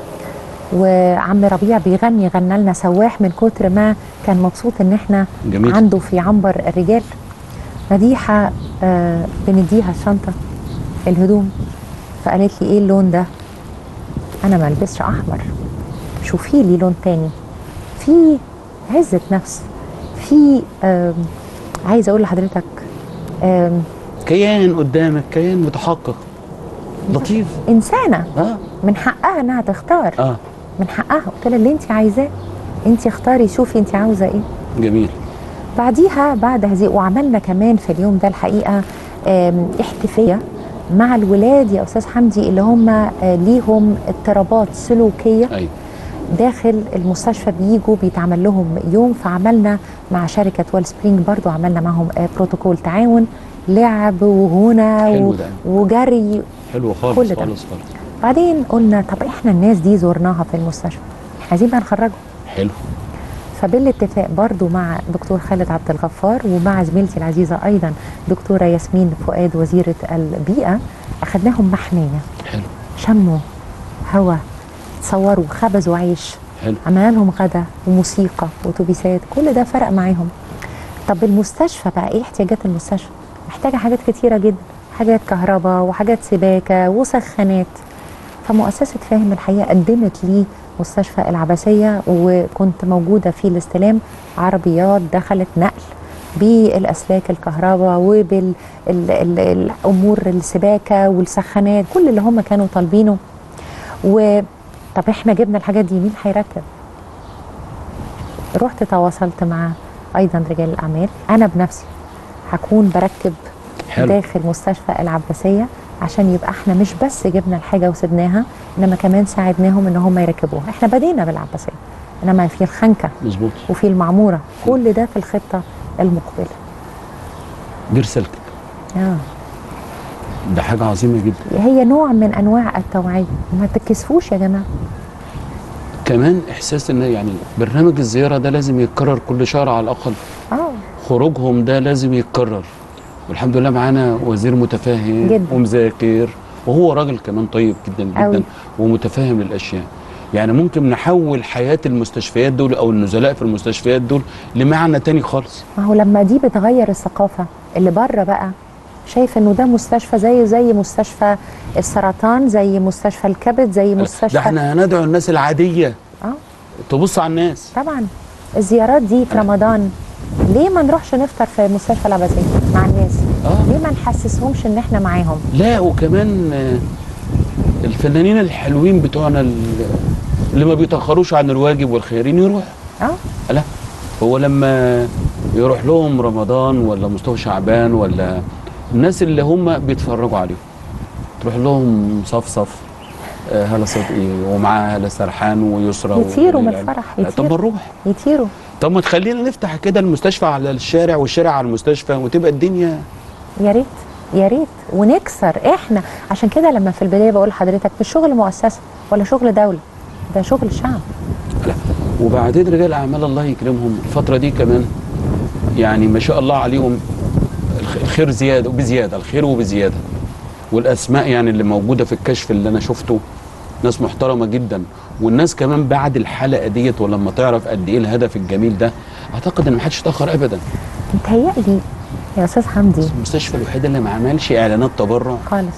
وعم ربيع بيغني غنى لنا سواح من كتر ما كان مبسوط ان احنا جميل. عنده في عنبر الرجال مديحه آه بنديها الشنطه الهدوم فقالت لي ايه اللون ده انا ما البسش احمر شوفي لي لون تاني في عزه نفس في آم، عايزه اقول لحضرتك آم، كيان قدامك كيان متحقق لطيف انسانه اه من حقها انها تختار اه من حقها قلت لها اللي انت عايزاه انت اختاري شوفي انت عاوزه ايه جميل بعديها بعد هذه وعملنا كمان في اليوم ده الحقيقه آم، احتفاليه مع الولاد يا استاذ حمدي اللي هم آه، ليهم اضطرابات سلوكيه ايوه داخل المستشفى بيجوا بيتعمل لهم يوم فعملنا مع شركه وال سبرينج برضو عملنا معهم آه، بروتوكول تعاون لعب وغنى حلو و- ده. وجري حلو خالص كل ده. خالص خالص بعدين قلنا طب احنا الناس دي زرناها في المستشفى عايزين بقى نخرجهم حلو فبالاتفاق برضو مع دكتور خالد عبد الغفار ومع زميلتي العزيزة أيضا دكتورة ياسمين فؤاد وزيرة البيئة أخدناهم محمية حلو شموا هوا تصوروا خبزوا عيش حلو عملنا لهم غدا وموسيقى واتوبيسات كل ده فرق معاهم طب المستشفى بقى ايه احتياجات المستشفى محتاجه حاجات كتيره جدا حاجات كهرباء وحاجات سباكه وسخانات فمؤسسه فاهم الحقيقه قدمت لي مستشفى العباسيه وكنت موجوده في الاستلام عربيات دخلت نقل بالاسلاك الكهرباء وبالامور السباكه والسخانات كل اللي هم كانوا طالبينه و طب احنا جبنا الحاجات دي مين هيركب رحت تواصلت مع ايضا رجال الاعمال انا بنفسي هكون بركب حلو. داخل مستشفى العباسيه عشان يبقى احنا مش بس جبنا الحاجه وسبناها انما كمان ساعدناهم ان هم يركبوها احنا بدينا بالعباسيه انما في الخنكه مظبوط وفي المعموره كل ده في الخطه المقبله دي رسالتك آه. ده حاجه عظيمه جدا هي نوع من انواع التوعيه ما تتكسفوش يا جماعه كمان احساس ان يعني برنامج الزياره ده لازم يتكرر كل شهر على الاقل اه خروجهم ده لازم يتكرر والحمد لله معانا وزير متفاهم جدا. ومذاكر وهو راجل كمان طيب جدا جدا أوي. ومتفاهم للاشياء يعني ممكن نحول حياه المستشفيات دول او النزلاء في المستشفيات دول لمعنى تاني خالص ما هو لما دي بتغير الثقافه اللي بره بقى شايف انه ده مستشفى زيه زي مستشفى السرطان زي مستشفى الكبد زي ده مستشفى احنا هندعو الناس العاديه اه تبص على الناس طبعا الزيارات دي في رمضان ليه ما نروحش نفطر في مستشفى العباسيه مع الناس اه ليه ما نحسسهمش ان احنا معاهم لا وكمان آه، الفنانين الحلوين بتوعنا ال- اللي ما بيتاخروش عن الواجب والخيرين يروح اه لا هو لما يروح لهم رمضان ولا مصطفى شعبان ولا الناس اللي هم بيتفرجوا عليهم تروح لهم صفصف آه، هلا صدقي ومعاها هلا سرحان ويسرى يطيروا من وجميل. الفرح، لا، طب ما يطيروا. نروح يطيروا طب ما تخلينا نفتح كده المستشفى على الشارع والشارع على المستشفى وتبقى الدنيا يا ريت يا ريت ونكسر احنا عشان كده لما في البدايه بقول لحضرتك مش شغل مؤسسه ولا شغل دوله ده شغل شعب لا وبعدين رجال اعمال الله يكرمهم الفتره دي كمان يعني ما شاء الله عليهم الخ- الخير زياده وبزياده الخير وبزياده والاسماء يعني اللي موجوده في الكشف اللي انا شفته ناس محترمه جدا والناس كمان بعد الحلقه ديت ولما تعرف قد ايه الهدف الجميل ده اعتقد ان ما حدش اتاخر ابدا متهيألي يا استاذ حمدي المستشفى الوحيده اللي ما عملش اعلانات تبرع خالص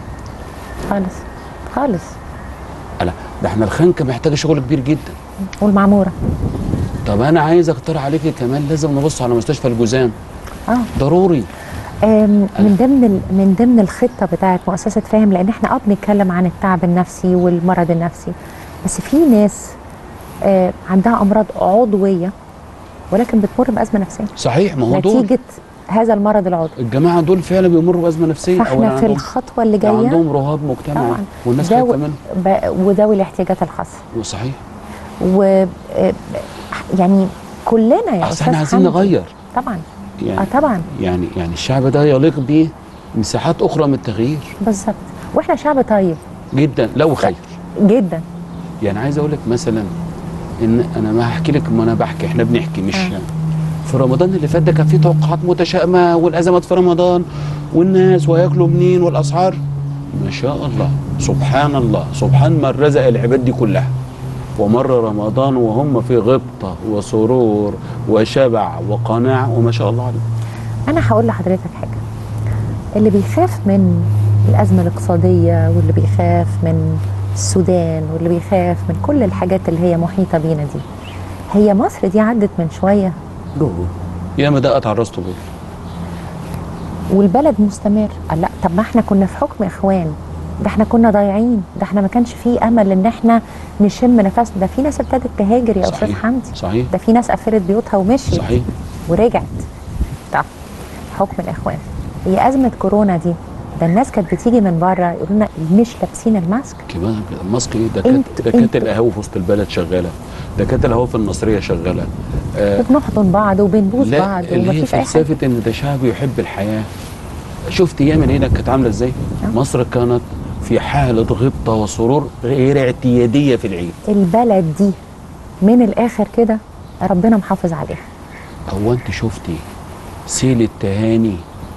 خالص خالص لا ده احنا الخنكه محتاجه شغل كبير جدا والمعموره طب انا عايز اقترح عليكي كمان لازم نبص على مستشفى الجوزان اه ضروري آم، من ضمن ال- من ضمن الخطه بتاعت مؤسسه فاهم لان احنا اه بنتكلم عن التعب النفسي والمرض النفسي بس في ناس آه، عندها امراض عضويه ولكن بتمر بازمه نفسيه صحيح ما هو دول نتيجه هذا المرض العضوي الجماعه دول فعلا بيمروا بازمه نفسيه فاحنا في عندهم الخطوه اللي ده جايه عندهم رهاب مجتمعي طبعا والناس ذوي- خايفه منه ب- وذوي الاحتياجات الخاصه صحيح و آه، يعني كلنا يا اصل استاذ احنا عايزين حمدي. نغير طبعا اه يعني طبعا يعني يعني الشعب ده يليق بيه مساحات اخرى من التغيير بالظبط واحنا شعب طيب جدا لو خير جدا يعني عايز اقول لك مثلا ان انا ما هحكي لك ما انا بحكي احنا بنحكي مش آه. في رمضان اللي فات ده كان في توقعات متشائمه والازمات في رمضان والناس وياكلوا منين والاسعار ما شاء الله سبحان الله سبحان من رزق العباد دي كلها ومر رمضان وهم في غبطه وسرور وشبع وقناعه وما شاء الله عليهم انا هقول لحضرتك حاجه اللي بيخاف من الازمه الاقتصاديه واللي بيخاف من السودان واللي بيخاف من كل الحاجات اللي هي محيطه بينا دي هي مصر دي عدت من شويه يا ما دقت على الراس طبول والبلد مستمر قال لا طب ما احنا كنا في حكم اخوان ده احنا كنا ضايعين ده احنا ما كانش فيه امل ان احنا نشم نفس ده في ناس ابتدت تهاجر يا استاذ صحيح حمدي صحيح ده في ناس قفلت بيوتها ومشيت صحيح ورجعت طب حكم الاخوان هي ازمه كورونا دي ده الناس كانت بتيجي من بره يقولوا لنا مش لابسين الماسك كمان الماسك ايه ده كانت انت- ده كانت انت- القهوه في وسط البلد شغاله ده كانت القهوه في النصريه شغاله آه وبنحضن بعض وبنبوس لا بعض اللي هي ومفيش اي حاجه فلسفه ان ده شعب يحب الحياه شفت ايام هنا كانت عامله ازاي آه. مصر كانت في حاله غبطه وسرور غير اعتياديه في العيد البلد دي من الاخر كده ربنا محافظ عليها هو انت شفتي سيل التهاني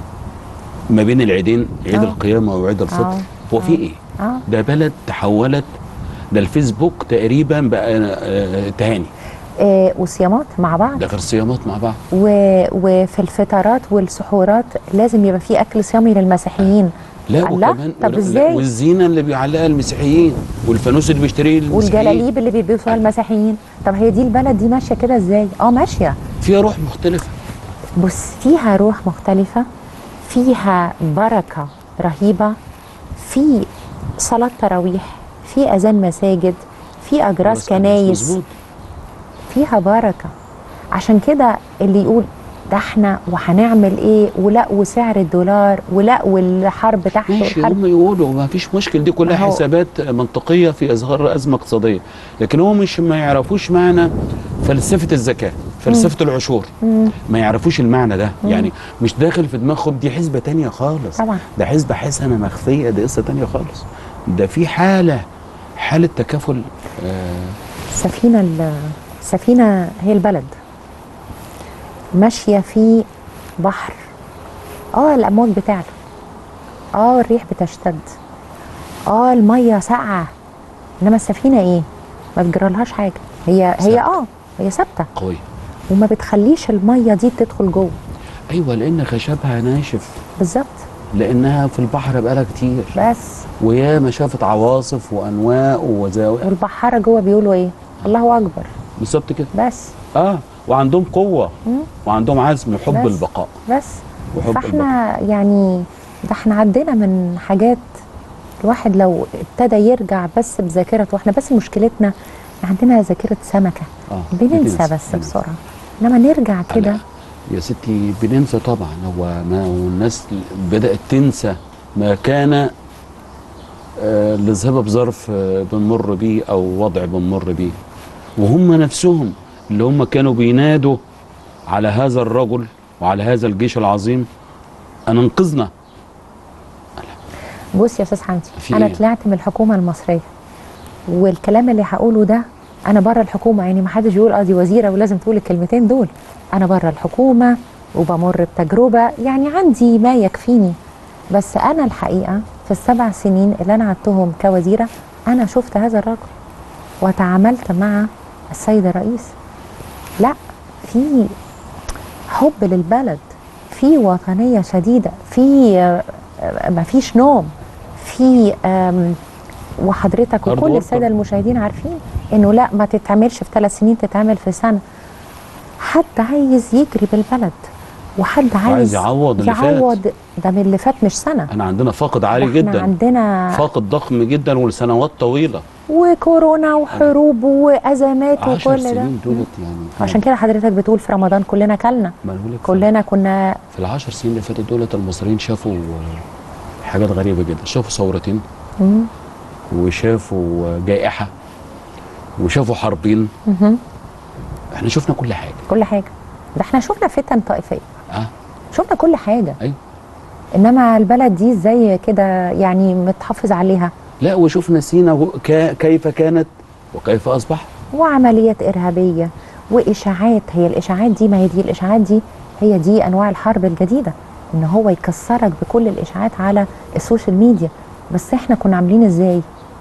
ما بين العيدين عيد آه. القيامه وعيد الفطر آه. هو في آه. ايه اه ده بلد تحولت ده الفيسبوك تقريبا بقى آه، تهاني آه وصيامات مع بعض ده غير صيامات مع بعض و... وفي الفطارات والسحورات لازم يبقى في اكل صيامي للمسيحيين لا الله، وكمان طب لا، إزاي؟ والزينه اللي بيعلقها المسيحيين والفانوس اللي بيشتريه المسيحيين والجلاليب اللي بيلبسوها المسيحيين طب هي دي البلد دي ماشيه كده ازاي اه ماشيه فيها روح مختلفه بص فيها روح مختلفة فيها بركة رهيبة في صلاة تراويح في أذان مساجد في أجراس بس- كنايس مظبوط فيها بركة عشان كده اللي يقول ده احنا وهنعمل ايه ولا وسعر الدولار ولا والحرب تحت ماشي والحرب هم يقولوا ما فيش مشكل دي كلها ما هو- حسابات منطقيه في اظهار ازمه اقتصاديه لكن هم مش ما يعرفوش معنى فلسفه الزكاه فلسفه العشور مم. ما يعرفوش المعنى ده يعني مش داخل في دماغهم دي حسبه تانية خالص طبعا. ده حسبه حسنه مخفيه دي قصه تانية خالص ده في حاله حاله تكافل آه السفينة ال- السفينة هي البلد ماشية في بحر اه الأمواج بتعلى اه الريح بتشتد اه المية ساقعة إنما السفينة ايه ما بتجرالهاش حاجة هي هي ثابتة. اه هي ثابتة قويه وما بتخليش المية دي تدخل جوه ايوه لان خشبها ناشف بالظبط لانها في البحر بقالها كتير بس ويا ما شافت عواصف وانواء وزوايا والبحارة جوه بيقولوا ايه الله أكبر بالظبط كده بس اه وعندهم قوه مم. وعندهم عزم وحب بس. البقاء بس وحب البقاء فاحنا يعني ده احنا عدينا من حاجات الواحد لو ابتدى يرجع بس بذاكرته واحنا بس مشكلتنا عندنا ذاكره سمكه اه بننسى بس بسرعه انما نرجع كده لا، يا ستي بننسى طبعا هو ما هو الناس بدأت تنسى ما كان آه، لسبب ظرف آه، بنمر بيه او وضع بنمر بيه وهم نفسهم اللي هم كانوا بينادوا على هذا الرجل وعلى هذا الجيش العظيم ان انقذنا بص يا استاذ حمدي في انا إيه؟ طلعت من الحكومه المصريه والكلام اللي هقوله ده انا بره الحكومه يعني ما حدش يقول اه دي وزيره ولازم تقول الكلمتين دول انا بره الحكومه وبمر بتجربه يعني عندي ما يكفيني بس انا الحقيقه في السبع سنين اللي انا قعدتهم كوزيره انا شفت هذا الرجل وتعاملت مع السيد الرئيس لا في حب للبلد في وطنيه شديده في آه، آه، مفيش نوم في آم، وحضرتك أرض وكل ورقة. الساده المشاهدين عارفين انه لا ما تتعملش في ثلاث سنين تتعمل في سنه حد عايز يجري بالبلد وحد عايز عايز يعوض اللي فات. يعوض ده من اللي فات مش سنه احنا عندنا فاقد ده عالي احنا جدا عندنا فاقد ضخم جدا ولسنوات طويله وكورونا وحروب وازمات عشر وكل ده سنين دولت يعني عشان كده حضرتك بتقول في رمضان كلنا كلنا ما أنا بقول لك كلنا كنا في العشر سنين اللي فاتت دولت المصريين شافوا آه، حاجات غريبه جدا شافوا ثورتين مم. وشافوا آه، جائحه وشافوا حربين مهم. احنا شفنا كل حاجه كل حاجه ده احنا شفنا فتن طائفيه اه شفنا كل حاجه ايوه انما البلد دي ازاي كده يعني متحافظ عليها لا وشفنا سينا و- كا- كيف كانت وكيف اصبح وعمليات ارهابيه واشاعات هي الاشاعات دي ما هي دي الاشاعات دي هي دي انواع الحرب الجديده ان هو يكسرك بكل الاشاعات على السوشيال ميديا بس احنا كنا عاملين ازاي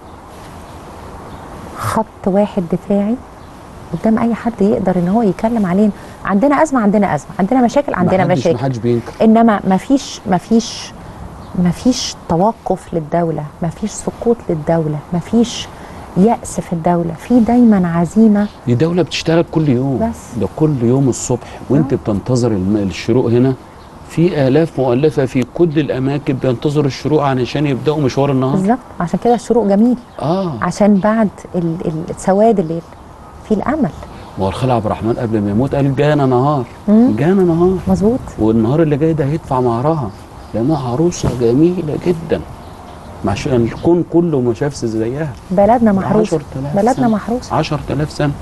خط واحد دفاعي قدام اي حد يقدر ان هو يتكلم علينا عندنا ازمه عندنا ازمه عندنا مشاكل عندنا ما مشاكل حدش بينكر انما ما فيش ما فيش ما فيش توقف للدوله ما فيش سقوط للدوله ما فيش يأس في الدولة في دايما عزيمة دي دوله بتشتغل كل يوم بس. ده كل يوم الصبح وانت آه. بتنتظر الم- الشروق هنا في الاف مؤلفه في كل الاماكن بينتظروا الشروق علشان يبداوا مشوار النهار بالظبط عشان كده الشروق جميل اه عشان بعد ال- ال- سواد الليل في الأمل ما هو الخال عبد الرحمن قبل ما يموت قال جانا نهار مم. جانا نهار مظبوط والنهار اللي جاي ده هيدفع مهرها لانها عروسه جميله جدا عشان الكون كله ما شافش زيها بلدنا محروسة 10,000 بلدنا سنة. محروسة 10000 سنه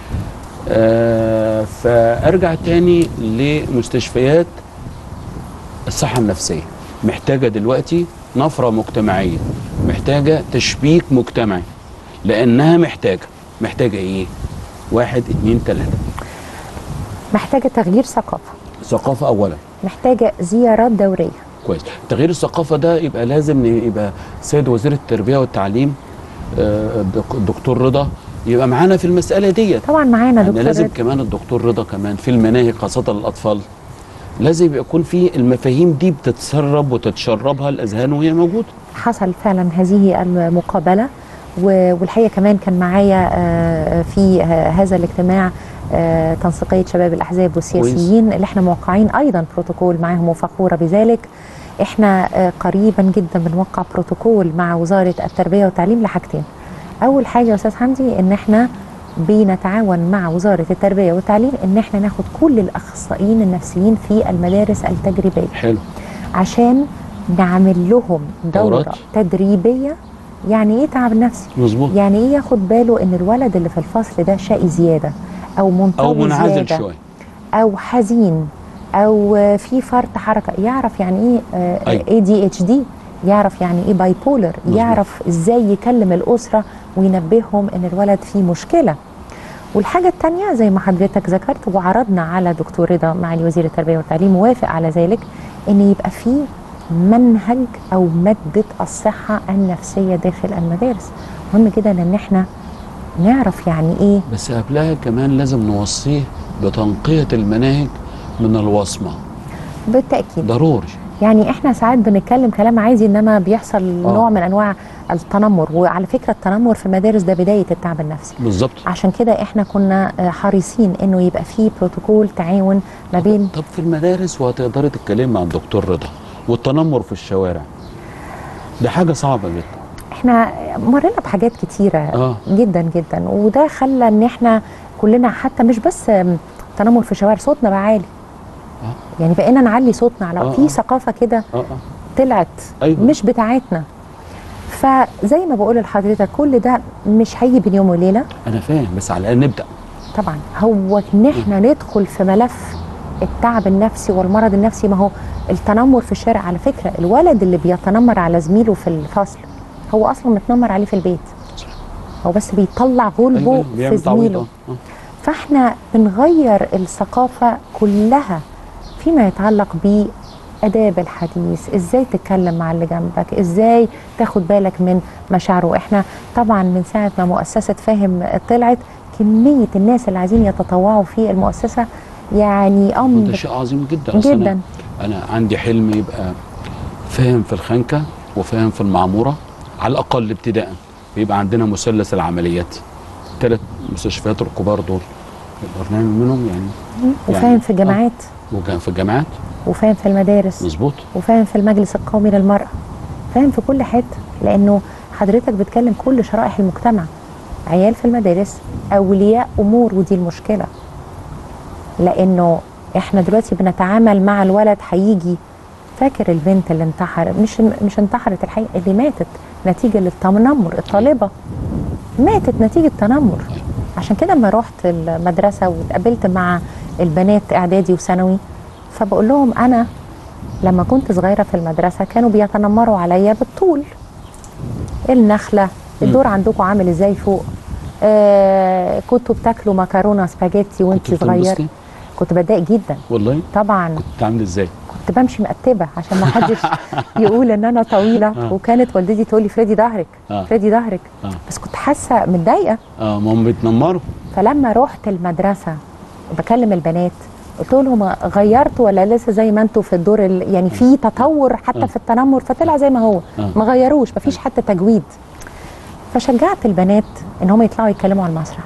آه فارجع تاني لمستشفيات الصحه النفسيه محتاجه دلوقتي نفره مجتمعيه محتاجه تشبيك مجتمعي لانها محتاجه محتاجه ايه واحد اتنين تلاته محتاجة تغيير ثقافة ثقافه اولا محتاجة زيارات دورية كويس تغيير الثقافه ده يبقى لازم يبقى سيد وزير التربيه والتعليم آه، الدك- الدكتور رضا يبقى معانا في المساله ديت طبعا معانا يعني دكتور لازم رضا. كمان الدكتور رضا كمان في المناهج خاصه للاطفال لازم يكون في المفاهيم دي بتتسرب وتتشربها الاذهان وهي موجوده حصل فعلا هذه المقابلة و- والحقيقة كمان كان معايا آه، في آه، هذا الاجتماع آه، تنسيقية شباب الأحزاب والسياسيين اللي احنا موقعين أيضا بروتوكول معاهم وفخورة بذلك احنا آه، قريبا جدا بنوقع بروتوكول مع وزارة التربية والتعليم لحاجتين أول حاجة يا أستاذ حمدي إن احنا بنتعاون مع وزاره التربيه والتعليم ان احنا ناخد كل الاخصائيين النفسيين في المدارس التجريبيه حلو عشان نعمل لهم دوره دورات. تدريبيه يعني ايه تعب نفسي مظبوط يعني ايه ياخد باله ان الولد اللي في الفصل ده شقي زياده او منطوي او منعزل زيادة شويه او حزين او آه، في فرط حركه يعرف يعني ايه أيوة. اي دي اتش دي يعرف يعني ايه باي بولر مظبوط. يعرف ازاي يكلم الاسره وينبههم ان الولد فيه مشكله والحاجه الثانيه زي ما حضرتك ذكرت وعرضنا على دكتور رضا معالي وزير التربيه والتعليم موافق على ذلك ان يبقى فيه منهج او ماده الصحه النفسيه داخل المدارس مهم جدا ان احنا نعرف يعني ايه بس قبلها كمان لازم نوصيه بتنقيه المناهج من الوصمه بالتاكيد ضروري يعني احنا ساعات بنتكلم كلام عادي انما بيحصل آه. نوع من انواع التنمر وعلى فكره التنمر في المدارس ده بدايه التعب النفسي بالظبط عشان كده احنا كنا آه، حريصين انه يبقى فيه بروتوكول تعاون ما بين طب في المدارس وهتقدري تتكلمي مع الدكتور رضا والتنمر في الشوارع ده حاجه صعبه جدا احنا مرينا بحاجات كتيره آه. جدا جدا وده خلى ان احنا كلنا حتى مش بس آم، تنمر في الشوارع صوتنا بقى عالي آه. يعني بقينا نعلي صوتنا على آه، في آه. ثقافه كده اه اه طلعت أيوة. مش بتاعتنا فزي ما بقول لحضرتك كل ده مش هيجي بين يوم وليله انا فاهم بس على الاقل نبدا طبعا هو ان احنا ندخل في ملف التعب النفسي والمرض النفسي ما هو التنمر في الشارع على فكره الولد اللي بيتنمر على زميله في الفصل هو اصلا متنمر عليه في البيت هو بس بيطلع غلبه أيوة، في بيعمل تعويض زميله آه. آه. فاحنا بنغير الثقافة كلها فيما يتعلق بآداب الحديث ازاي تتكلم مع اللي جنبك ازاي تاخد بالك من مشاعره احنا طبعا من ساعة ما مؤسسة فاهم طلعت كمية الناس اللي عايزين يتطوعوا في المؤسسة يعني وده أمر شيء عظيم جدا أصل جدا أنا, انا عندي حلم يبقى فاهم في الخنكه وفاهم في المعموره على الاقل ابتداء ويبقى عندنا مثلث العمليات ثلاث مستشفيات الكبار دول نقدر نعمل منهم يعني وفاهم يعني- في الجامعات وكان في الجامعات وفاهم في المدارس مظبوط وفاهم في المجلس القومي للمرأة فاهم في كل حتة لأنه حضرتك بتكلم كل شرائح المجتمع عيال في المدارس أولياء أمور ودي المشكلة لأنه إحنا دلوقتي بنتعامل مع الولد هيجي فاكر البنت اللي انتحر مش مش انتحرت الحقيقة اللي ماتت نتيجة للتنمر الطالبة ماتت نتيجة تنمر عشان كده لما رحت المدرسة واتقابلت مع البنات إعدادي وثانوي فبقول لهم أنا لما كنت صغيرة في المدرسة كانوا بيتنمروا عليا بالطول النخلة الدور عندكم عامل ازاي فوق آه كنتوا بتاكلوا مكرونة سباجيتي وانت كنت صغير بتنبسطي؟ كنت بتضايق جدا والله طبعا كنت عامل ازاي كنت بمشي مقتبة عشان ما حدش يقول ان انا طويلة آه. وكانت والدتي تقول لي فريدي ظهرك آه. فريدي ظهرك آه. بس كنت حاسة متضايقة اه ما هم بيتنمروا فلما رحت المدرسة بكلم البنات قلت لهم غيرتوا ولا لسه زي ما انتوا في الدور ال... يعني في تطور حتى آه. في التنمر فطلع زي ما هو آه. ما غيروش ما فيش حتى تجويد فشجعت البنات ان هم يطلعوا يتكلموا على المسرح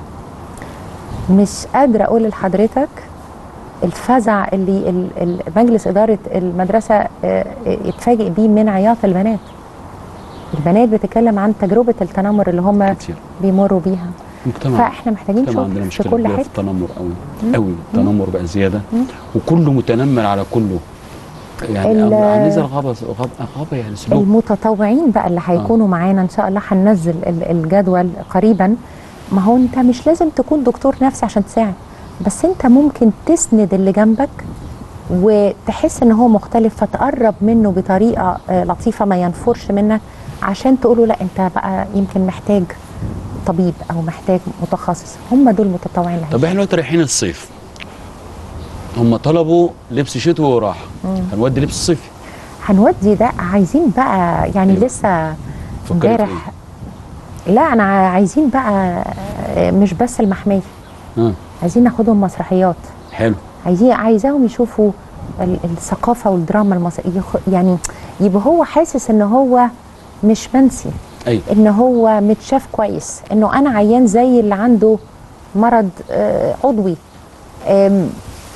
مش قادره اقول لحضرتك الفزع اللي ال- ال- مجلس اداره المدرسه آه، اتفاجئ بيه من عياط البنات البنات بتتكلم عن تجربه التنمر اللي هم كتير بيمروا بيها مجتمع فاحنا محتاجين مجتمع عندنا شغل في مشكله كل كبيره في حته التنمر قوي قوي التنمر بقى زياده وكله متنمر على كله يعني ال- نزل غابه غابه غابه يعني سلوك المتطوعين بقى اللي هيكونوا معانا ان شاء الله هننزل ال- الجدول قريبا ما هو انت مش لازم تكون دكتور نفسي عشان تساعد بس انت ممكن تسند اللي جنبك وتحس ان هو مختلف فتقرب منه بطريقه آه، لطيفه ما ينفرش منك عشان تقوله لا انت بقى يمكن محتاج طبيب او محتاج متخصص هم دول المتطوعين اللي طب احنا دلوقتي رايحين الصيف هم طلبوا لبس شتوي وراحه هنودي لبس صيفي هنودي ده عايزين بقى يعني أيوة. لسه فكرت امبارح لا انا عايزين بقى آه، مش بس المحمية اه عايزين ناخدهم مسرحيات حلو عايزين عايزاهم يشوفوا ال- الثقافة والدراما المصرية يعني يبقى هو حاسس ان هو مش منسي ايوه ان هو متشاف كويس انه انا عيان زي اللي عنده مرض آه، عضوي آم،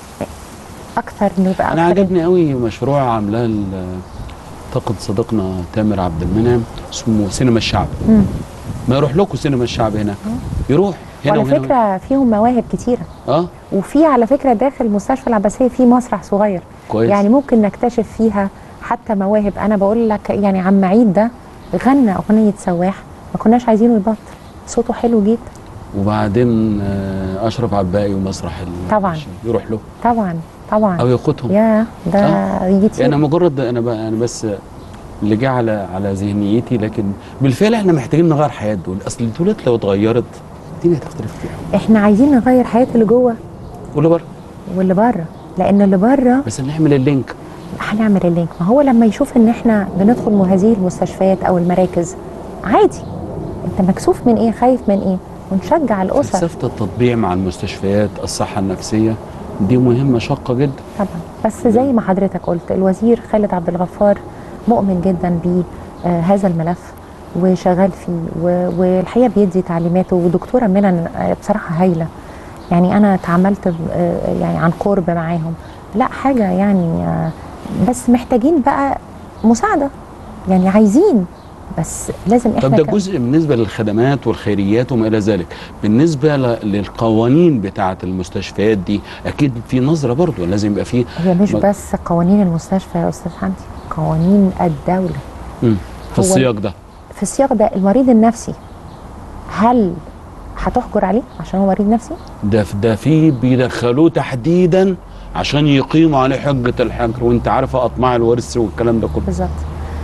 اكثر انه يبقى انا أكثر عجبني قوي مشروع عاملاه ال- اعتقد صديقنا تامر عبد المنعم اسمه سينما الشعب مم. ما يروح لكم سينما الشعب هنا يروح هنا وعلى وهنا فكره فيهم مواهب كتيره اه وفي على فكره داخل مستشفى العباسيه في مسرح صغير كويس يعني ممكن نكتشف فيها حتى مواهب انا بقول لك يعني عم عيد ده غنى اغنيه سواح ما كناش عايزينه يبطل صوته حلو جدا وبعدين آه، اشرف عباقي ومسرح ال- طبعاً. يروح له طبعا طبعا او ياخدهم يا ده آه. يجي انا كتير مجرد انا ب- انا بس اللي جه على على ذهنيتي لكن بالفعل احنا محتاجين نغير حياه دول اصل دولت لو اتغيرت الدنيا هتختلف كتير قوي احنا عايزين نغير حياه اللي جوه واللي بره واللي بره لان اللي بره بس نعمل اللينك هنعمل اللينك ما هو لما يشوف ان احنا بندخل من هذه المستشفيات او المراكز عادي انت مكسوف من ايه خايف من ايه ونشجع الاسر فلسفه التطبيع مع المستشفيات الصحه النفسيه دي مهمه شاقه جدا طبعا بس زي ما حضرتك قلت الوزير خالد عبد الغفار مؤمن جدا بهذا الملف وشغال فيه و- والحقيقه بيدي تعليماته ودكتوره منى آه، بصراحه هايله يعني انا تعاملت ب- آه، يعني عن قرب معاهم لا حاجه يعني آه، بس محتاجين بقى مساعده يعني عايزين بس لازم احنا طب ده ك- جزء بالنسبه للخدمات والخيريات وما الى ذلك بالنسبه ل- للقوانين بتاعه المستشفيات دي اكيد في نظره برضو لازم يبقى في هي مش ما- بس قوانين المستشفى يا استاذ حمدي قوانين الدوله مم. في هو- السياق ده في السياق ده المريض النفسي هل هتحجر عليه عشان هو مريض نفسي؟ ده ده في بيدخلوه تحديدا عشان يقيموا عليه حجه الحجر وانت عارفه اطماع الورث والكلام ده كله بالظبط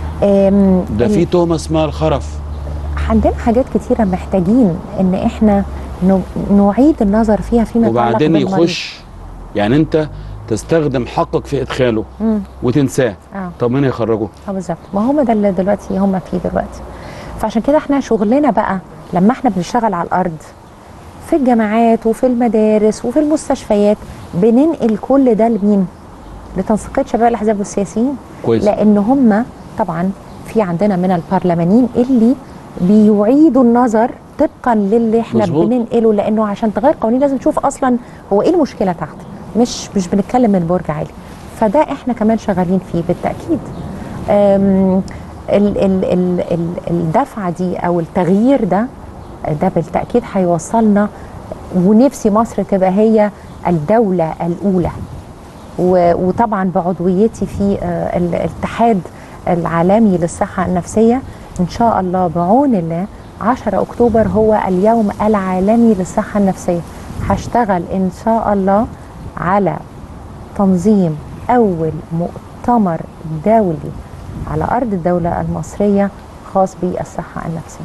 أم، ده ال- في تهمه اسمها الخرف عندنا حاجات كتيره محتاجين ان احنا ن- نعيد النظر فيها فيما يتعلق وبعدين بالمريض. يخش يعني انت تستخدم حقك في ادخاله مم. وتنساه اه طب مين يخرجه اه بالظبط ما هم ده اللي دلوقتي هم فيه دلوقتي فعشان كده احنا شغلنا بقى لما احنا بنشتغل على الارض في الجامعات وفي المدارس وفي المستشفيات بننقل كل ده لمين؟ لتنسيقيه شباب الاحزاب والسياسيين كويس لان هم طبعا في عندنا من البرلمانيين اللي بيعيدوا النظر طبقا للي احنا مظبوط. بننقله لانه عشان تغير قوانين لازم تشوف اصلا هو ايه المشكله تحت مش مش بنتكلم من برج عالي فده احنا كمان شغالين فيه بالتاكيد أم، ال ال ال ال الدفعه دي او التغيير ده ده بالتاكيد هيوصلنا ونفسي مصر تبقى هي الدوله الاولى و- وطبعا بعضويتي في آه، الاتحاد العالمي للصحة النفسية إن شاء الله بعون الله 10 أكتوبر هو اليوم العالمي للصحة النفسية هشتغل إن شاء الله على تنظيم أول مؤتمر دولي على أرض الدولة المصرية خاص بالصحة النفسية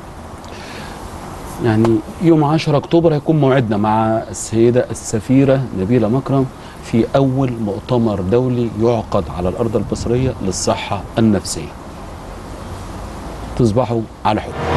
يعني يوم 10 اكتوبر هيكون موعدنا مع السيده السفيره نبيله مكرم في اول مؤتمر دولي يعقد على الارض المصريه للصحه النفسيه تصبحوا على حب